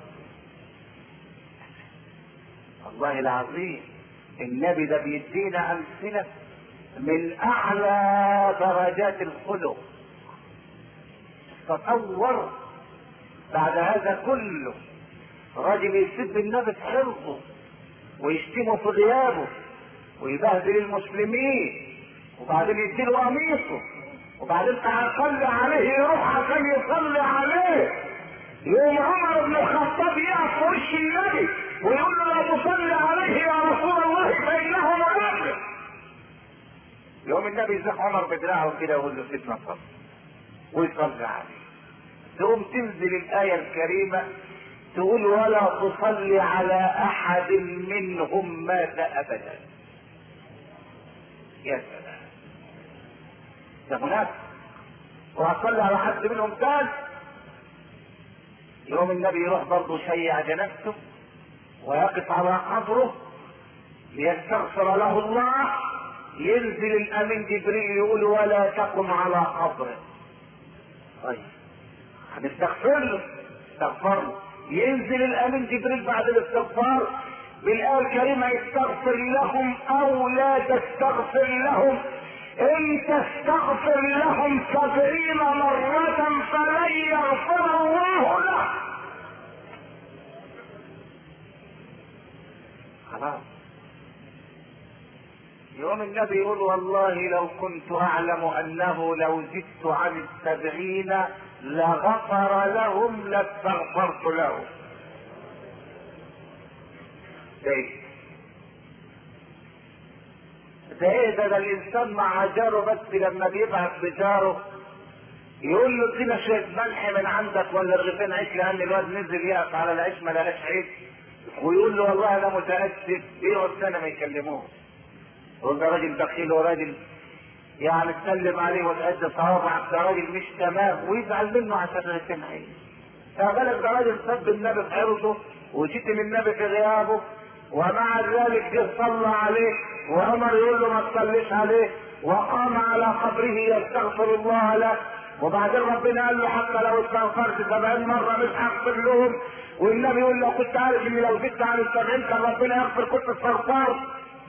والله العظيم النبي ده بيدينا امثله من اعلى درجات الخلق تصور بعد هذا كله راجل يسب النبي في حرصه ويشتمه في غيابه ويبهدل المسلمين وبعدين يديله قميصه وبعدين تعال عليه يروح عشان يصلي عليه يوم عمر بن الخطاب يقف في وش النبي ويقول له لا تصلي عليه يا رسول الله فانه منافق يوم النبي يزح عمر بدراعه كده ويقول له سيدنا صلي ويصلي عليه تقوم تنزل الآية الكريمة تقول ولا تصلي على أحد منهم مات أبدا يا سلام ده منافق وهصلي على حد منهم تاني يوم النبي يروح برضه شيع جنازته ويقف على قبره ليستغفر له الله ينزل الامين جبريل يقول ولا تقم على قبره طيب هنستغفر له استغفر له ينزل الامين جبريل بعد الاستغفار بالايه الكريمه استغفر لهم او لا تستغفر لهم ان تستغفر لهم سبعين مرة فلن يغفر الله له خلاص يوم النبي يقول والله لو كنت اعلم انه لو زدت عن السبعين لغفر لهم لاستغفرت لهم ايه ده ايه ده, ده الانسان مع جاره بس لما بيبعت بجاره يقول له ادينا شويه ملح من عندك ولا رغيفين عيش لان الواد نزل يقف على العيش ما لقاش عيش ويقول له والله انا متاسف يقعد سنه ما يكلموه يقول ده راجل بخيل وراجل يعني تسلم عليه وتعد صوابعك ده راجل مش تمام ويزعل منه عشان رغيفين عيش فبالك ده راجل سب النبي في عرضه وشتم النبي في غيابه ومع ذلك جه صلى عليه وعمر يقول له ما تصليش عليه وقام على قبره يستغفر الله له وبعدين ربنا قال له حتى لو استغفرت سبعين مرة مش هغفر لهم والنبي يقول لو كنت عارف اني لو زدت عن السبعين كان ربنا يغفر كنت استغفرت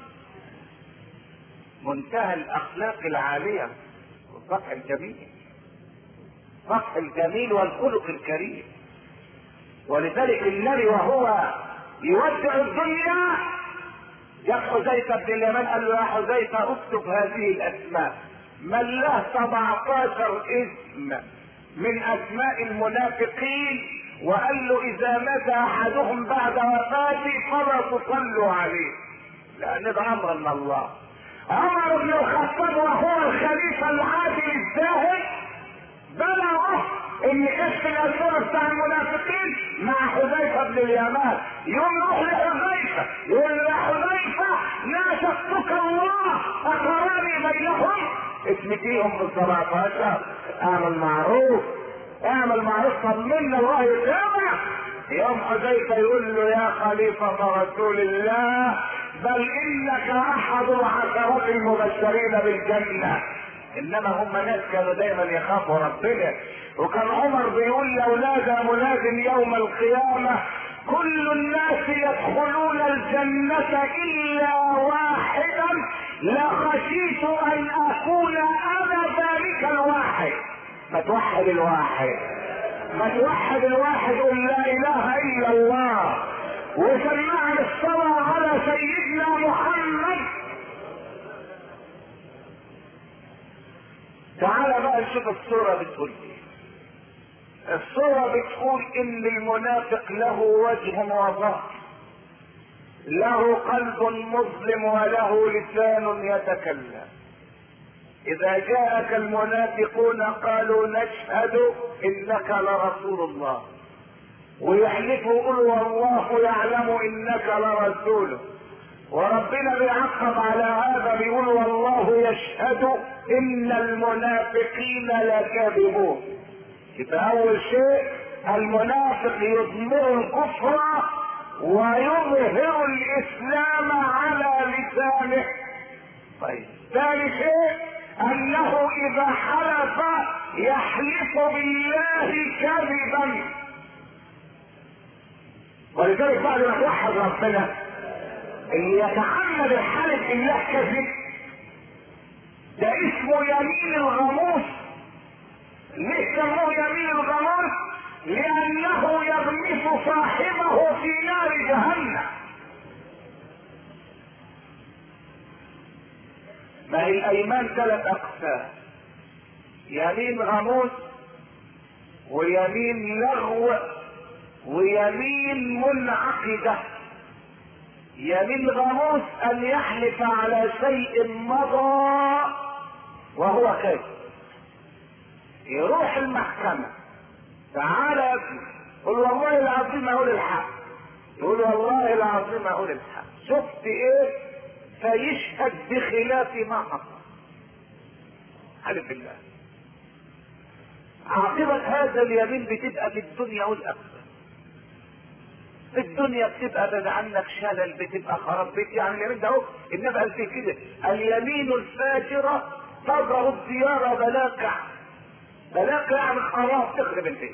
منتهى الاخلاق العالية والصفح الجميل الصفح الجميل والخلق الكريم ولذلك النبي وهو يودع الدنيا يا حذيفه بن اليمان قال له يا حذيفه اكتب هذه الاسماء من له 17 اسم من اسماء المنافقين وقال له اذا مات احدهم بعد وفاتي فلا تصلوا عليه لان ده امر من الله عمر بن الخطاب وهو الخليفه العادل الزاهد بلغه ان كشف الاسرار بتاع المنافقين مع حذيفه بن اليمان يوم يروح لحذيفه يقول له يا حذيفه ناشدتك الله اقراني بينهم اسمتيهم بال 17 اعمل معروف اعمل معروف طمنا الله يكرمك يوم حذيفه يقول له يا خليفه رسول الله بل انك احد العشرات المبشرين بالجنه انما هم ناس كانوا دايما يخافوا ربنا وكان عمر بيقول لو نادى مناد يوم القيامة كل الناس يدخلون الجنة الا واحدا لخشيت ان اكون انا ذلك الواحد ما توحد الواحد ما توحد الواحد قل لا اله الا الله وسمعنا الصلاة على سيدنا محمد تعال بقى نشوف الصورة بتقول ايه الصورة بتقول ان المنافق له وجه وظهر له قلب مظلم وله لسان يتكلم اذا جاءك المنافقون قالوا نشهد انك لرسول الله ويحلفوا يقولوا والله يعلم انك لرسوله وربنا بيعقب على هذا بيقول والله يشهد ان المنافقين لكاذبون يبقى اول شيء المنافق يضمر الكفر ويظهر الاسلام على لسانه طيب ثاني شيء انه اذا حلف يحلف بالله كذبا ولذلك بعد ما توحد ربنا اللي يتعمد الحلف بالله كذب ده اسمه يمين الغموس ليه سموه يمين الغموس لانه يغمس صاحبه في نار جهنم ما هي الايمان ثلاث اقسام يمين غموس ويمين لغو ويمين منعقده يمين غموس ان يحلف على شيء مضى وهو كاذب يروح المحكمة تعالى يا ابني قل والله العظيم اقول الحق يقول والله العظيم اقول الحق شفت ايه فيشهد بخلاف ما حصل حلف بالله عاقبة هذا اليمين بتبقى في الدنيا والآخرة في الدنيا بتبقى بعد عنك شلل بتبقى خراب بيت يعني اليمين ده اهو النبي قال فيه كده اليمين الفاجرة تضرب الديار بلاكع بلاكع يعني خراب تخرب البيت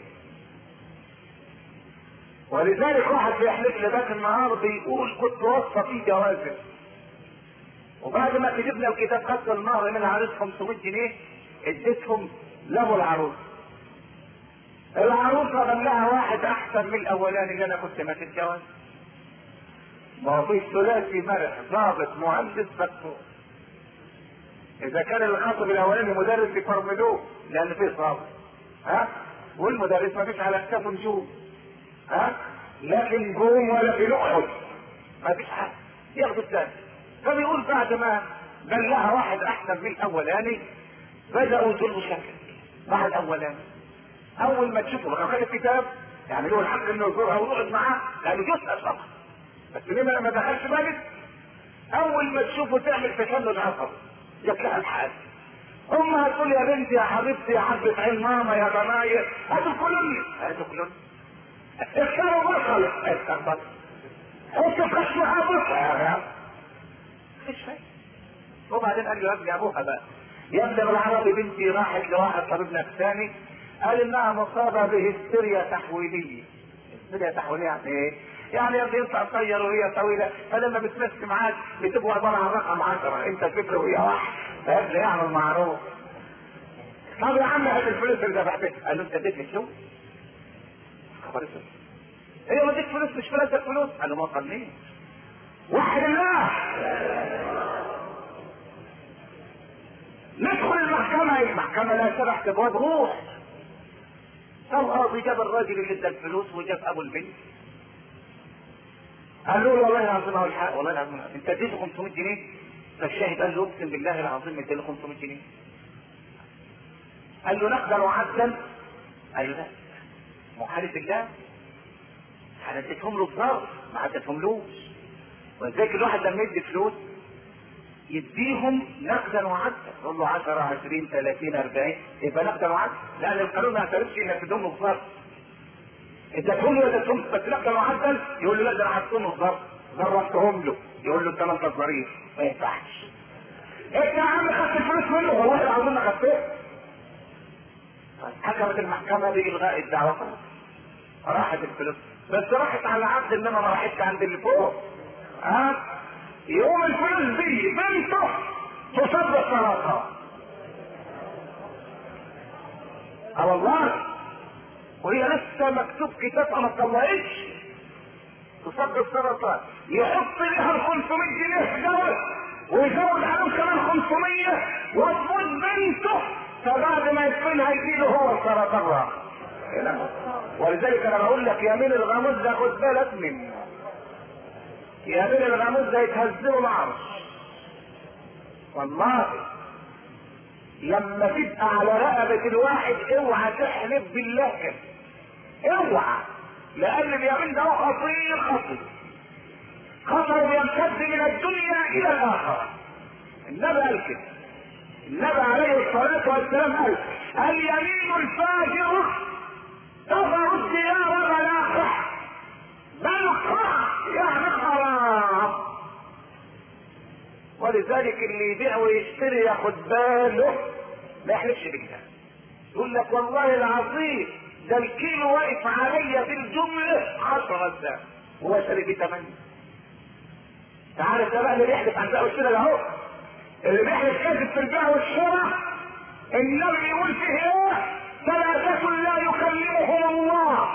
ولذلك واحد بيحلف لي ذاك النهار بيقول كنت وصفه في جوازر وبعد ما كتبنا الكتاب خدت المهر من العريس 500 جنيه اديتهم لابو العروس العروسه قال لها واحد احسن من الاولاني اللي انا كنت ماسك جواز ما هو في ثلاثي مرح ضابط مهندس دكتور اذا كان الخطيب الاولاني مدرس يفرملوه لان فيه ضابط ها والمدرس ما فيش على كتافه نجوم ها لا في نجوم ولا في لقحه ما فيش حاجه ياخدوا الثاني فبيقول بعد ما قال لها واحد احسن من الاولاني بداوا يطلبوا شكل مع الاولاني اول ما تشوفه لو كان الكتاب يعني له الحق انه يزورها ويقعد معاه يعني يسال فقط بس لما ما دخلش بالك اول ما تشوفه تعمل تشنج عصبي جات لها الحال امها تقول يا بنتي يا حبيبتي يا حبة عين ماما يا ضنايا هاتوا كلوني هاتوا كلوني اختاروا بصل اختار بصل حطوا خشمها بصل يا غام مفيش فايدة وبعدين قال له يا ابني ابوها بقى يا ابني بالعربي بنتي راحت لواحد طبيب نفساني قال انها مصابه بهستيريا تحويليه هستيريا تحويليه يعني ايه؟ يعني يا ابني ينفع تصير وهي طويله فلما بتمشي معاك بتبقى عباره عن رقم 10 انت صفر وهي واحد فابني يعمل معروف طب يا عم هات الفلوس اللي دفعتها قال له انت اديتني فلوس خبر اسود ايه ما اديك فلوس مش فلوسك فلوس قال له ما صليش وحد الله ندخل المحكمة المحكمة لا سبح تبواب روح فالقاضي جاب الراجل اللي ادى الفلوس وجاب ابو البنت قال له والله العظيم اهو الحق والله العظيم انت اديته 500 جنيه فالشاهد قال له اقسم بالله العظيم اديله 500 جنيه قال له نقدا وعدا قال له لا محالف الله انا اديتهم له بظرف ما عدتهملوش ولذلك الواحد لما يدي فلوس يديهم نقدا وعدا يقول له 10 20 30 40 يبقى نقدا وعدا لان القانون ما يعترفش انك تدوم بظرف اديتهم له اديتهم بس نقدا وعدا يقول له لا ده انا حطيتهم بظرف ظرفتهم له يقول له انت ما انت ظريف ما ينفعش انت يا عم خدت الفلوس منه والله العظيم ما خدتها حكمت المحكمه بالغاء الدعوه راحت الفلوس بس راحت على العبد انما ما راحتش عند اللي فوق ها يوم الفلوس دي بنته تصاب بالسرطان اه والله وهي لسه مكتوب كتاب ما طلعتش تصاب بالسرطان يحط لها ال 500 جنيه في دواء ويزود عليهم كمان 500 وتموت بنته فبعد ما يدفنها يجيله هو السرطان راح ولذلك انا بقول لك يمين الغاموس ده خد بالك منه يمين الغاموس ده يتهزله العرش والله لما تبقى على رقبة الواحد اوعى تحلف بالله كده اوعى لان اليمين ده خطير خطير خطر يمتد من الدنيا الى الاخره النبي قال كده النبي عليه الصلاه والسلام قال اليمين الفاجر تظهر الديار ملاقح ملقح يعني خراب ولذلك اللي يبيع ويشتري ياخد باله ما يحلفش بالله يقول لك والله العظيم ده الكيلو واقف عليا بالجملة عشرة ذهب هو شاري بيه ثمانية تعرف ده بقى اللي بيحلف عن البيع والشراء اهو اللي بيحلف كذب في البيع والشراء النبي يقول فيه ايه ثلاثة لا يكلمهم الله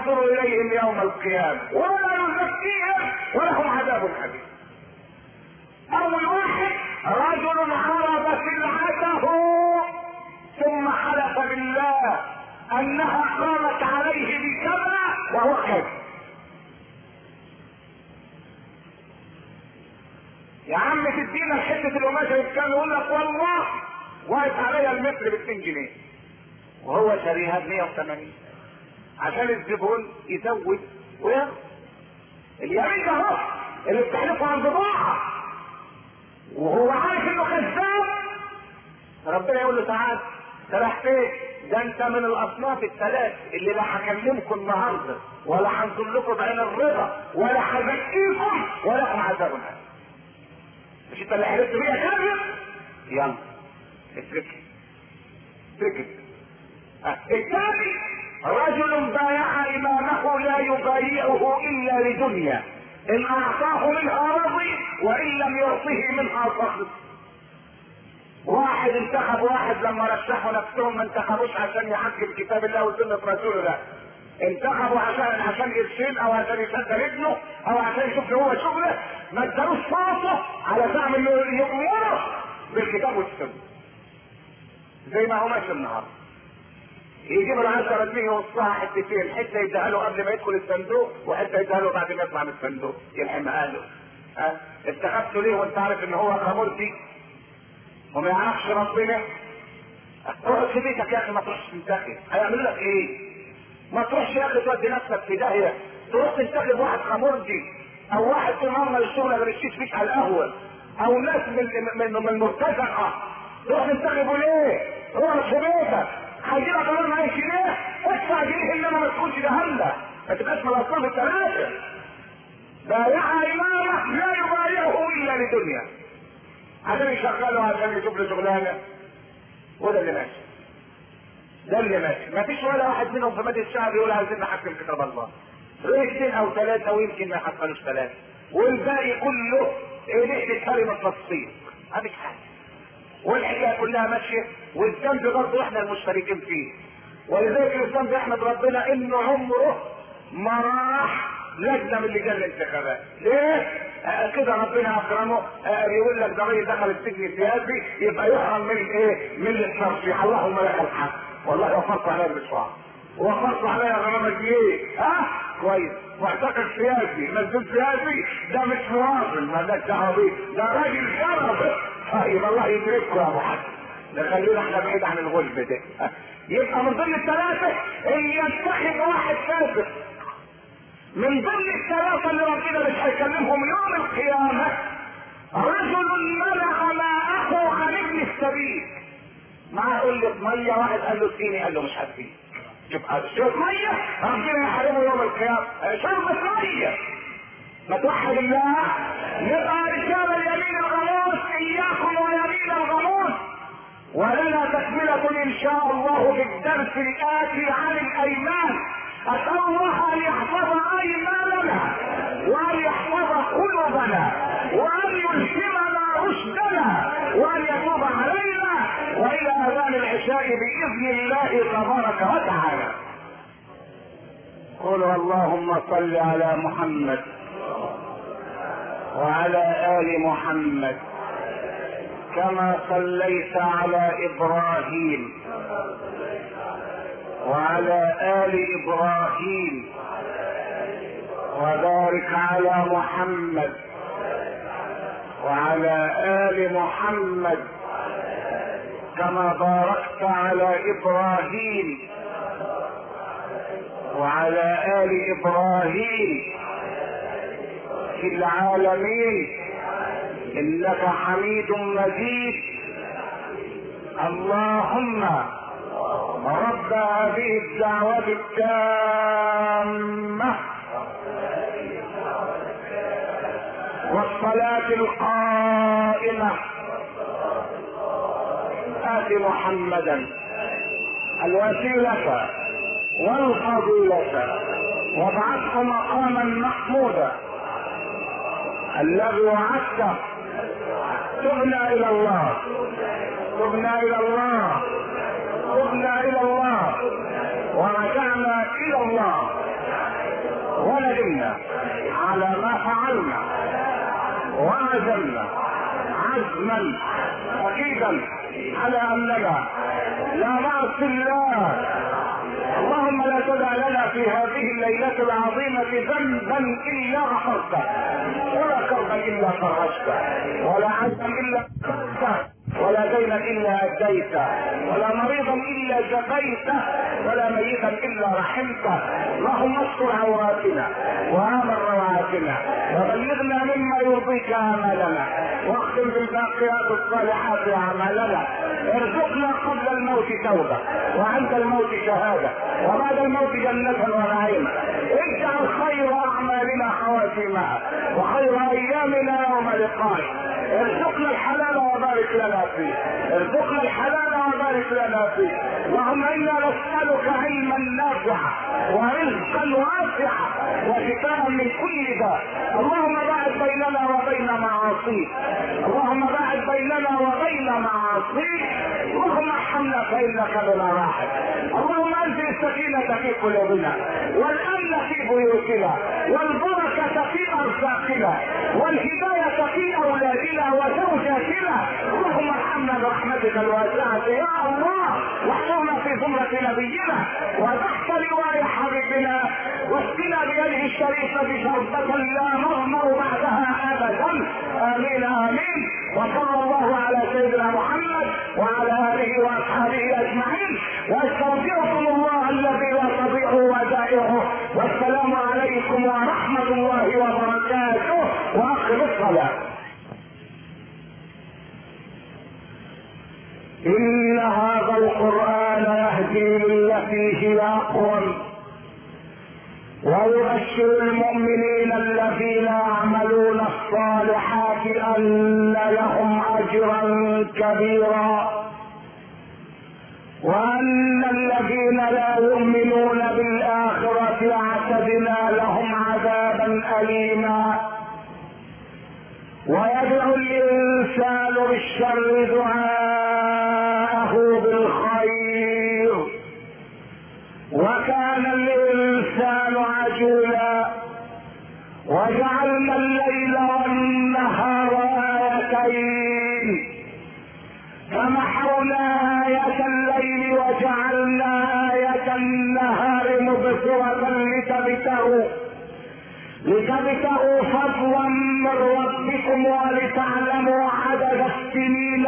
ينظر اليهم يوم القيامه ولا يزكيهم ولهم عذاب اليم اول واحد رجل عرض سلعته ثم حلف بالله انها قامت عليه بكذا وهو كذب يا عم تدينا حته القماشه يتكلم يقول لك والله واقف عليا المتر ب 2 جنيه وهو شاريها ب 180 عشان الزبون يزود وياخد اليمين ده اهو اللي بتحلفه عن بضاعه وهو عارف انه كذاب ربنا يقول له تعال سرح فين ده انت من الاصناف الثلاث اللي لا هكلمكم النهارده ولا هنزل لكم بعين الرضا ولا هزكيكم ولا لكم عذاب اليم مش انت اللي حلفت بيها كذب يلا اتركي اتركي الثاني رجل بايع امامه لا يبايعه الا لدنيا ان اعطاه منها رضي وان لم يعطه منها سخط واحد انتخب واحد لما رشحوا نفسهم ما انتخبوش عشان يحكم كتاب الله وسنه رسوله لا انتخبوا عشان عشان قرشين او عشان يشغل ابنه او عشان يشوف له هو شغله ما ادالوش صوته على زعم انه يؤمره بالكتاب والسنه زي ما هو ماشي النهارده يجيب ال 10 جنيه يوصلها حتتين حته يديها له قبل ما يدخل الصندوق وحته يديها له بعد ما يطلع من الصندوق يلحمها له ها اتخذته ليه وانت عارف ان هو خمرتي وما يعرفش ربنا اقعد في بيتك يا اخي ما تروحش تنتخب هيعملوا لك ايه؟ ما تروحش يا اخي تودي نفسك في داهيه تروح تنتخب واحد خمرجي او واحد طول عمره الشغل غير الشيش فيك على القهوه او ناس من من من المرتزقه تروح تنتخبوا ليه؟ روح في بيتك هيجيبك كمان معايا جنيه ادفع جنيه انما ما تكونش جهنم ما تبقاش من الاصناف الثلاثه بايع امامه لا يبايعه الا لدنيا عشان يشغله عشان يشوف له شغلانه وده اللي ماشي ده اللي ماشي ما فيش ولا واحد منهم في مجلس الشعب يقول عايزين نحكم كتاب الله اثنين او ثلاثه ويمكن ما يحصلوش ثلاثه والباقي كله ايه كلمه تصفيق هذه حاجه والحكايه كلها ماشيه والذنب برضه احنا المشتركين فيه ولذلك الانسان بيحمد ربنا انه عمره ما راح لجنه من لجان الانتخابات ليه؟ آه كده ربنا اكرمه آه يقول لك ده راجل دخل السجن السياسي يبقى يحرم من ايه؟ من التصفيح اللهم لك الحمد والله وفرت عليا بالشعر وفرت عليا غرامة ايه؟ ها؟ كويس معتقد سياسي مسجد سياسي ده مش مواطن ما ده دعوه بيه ده راجل شرف طيب الله يدركه يا ابو حسن ده خلينا احنا بعيد عن الغلب ده يبقى من ضمن الثلاثه ان يتخذ واحد فاسق من ضمن الثلاثه اللي ربنا مش هيكلمهم يوم القيامه رجل منع ماءه عن ابن السبيل معاه قلة مية واحد قال له اديني قال له مش هديك يبقى شرب مية ربنا يحرمه يوم القيامة شربة مية ما توحد الله يبقى رجال اليمين الغموس اياكم ويمين الغموس ولنا تكملة ان شاء الله في الدرس الاتي عن الايمان اسال الله ان يحفظ ايماننا وان يحفظ قلوبنا وان يلهمنا رشدنا وان يتوب علينا والى اذان العشاء باذن الله تبارك وتعالى قولوا اللهم صل على محمد وعلى ال محمد كما صليت على ابراهيم وعلى ال ابراهيم وبارك على محمد وعلى ال محمد كما باركت على ابراهيم وعلى ال ابراهيم في العالمين انك حميد مجيد اللهم رب هذه الدعوة التامة والصلاة القائمة آت محمدا الوسيلة والفضيلة وابعثه مقاما محمودا الذي وعدته تبنا الى الله تبنا الى الله تبنا الى الله ورجعنا الى الله وندمنا على ما فعلنا وعزمنا عزما اكيدا على اننا لا نعصي الله اللهم لا تدع لنا في هذه الليلة العظيمة ذنبا إلا غفرته ولا كربا إلا فرجته ولا عزا إلا كفرته ولا دينا الا اديته ولا مريضا الا شفيته ولا ميتا الا رحمته اللهم استر عوراتنا وامن رواتنا وبلغنا مما يرضيك امالنا واختم بالباقيات الصالحات اعمالنا ارزقنا قبل الموت توبه وعند الموت شهاده وبعد الموت جنه ونعيما اجعل خير اعمالنا خواتيمها وخير ايامنا يوم لقائك ارزقنا الحلال وبارك لنا فيه ارزقنا الحلال وبارك لنا فيه اللهم انا نسالك علما نافعا ورزقا واسعا وشفاء من كل داء اللهم باعد بيننا وبين معاصيك اللهم باعد بيننا وبين معاصيك اللهم ارحمنا فانك بنا راحم اللهم انزل السكينه في قلوبنا والامن في بيوتنا والبركه في ارزاقنا والهدايه في اولادنا وزوجاتنا اللهم ارحمنا برحمتك الواسعه يا الله واحفظنا في زمره نبينا وتحت لواء حبيبنا واسقنا بيده الشريفه شربه لا نظمر بعدها ابدا امين امين وصلى الله على سيدنا محمد وعلى اله واصحابه اجمعين واستغفركم الله الذي لا تضيع ودائعه والسلام عليكم ورحمه الله وبركاته واقم الصلاه ان هذا القران يهدي للتي هي اقوم ويبشر المؤمنين الذين يعملون الصالحات ان لهم اجرا كبيرا وان الذين لا يؤمنون بالاخره اعتدنا لهم عذابا اليما ويدعو الانسان بالشر دعاءه بالخير وكان الانسان عجولا وجعلنا الليل والنهار ايتين فمحونا آية الليل وجعلنا آية النهار مبصرة لتبتغوا لتبتغوا فضلا من ربكم ولتعلموا عدد السنين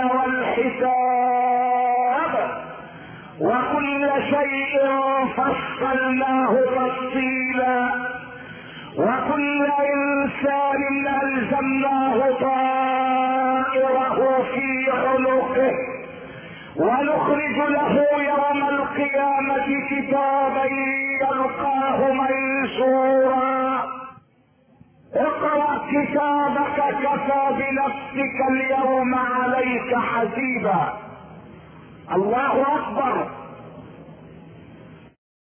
والحساب وكل شيء فصلناه تفصيلا وكل انسان الزمناه طائره في عنقه ونخرج له يوم القيامة كتابا يلقاه منشورا اقرأ كتابك كفى بنفسك اليوم عليك حسيبا الله اكبر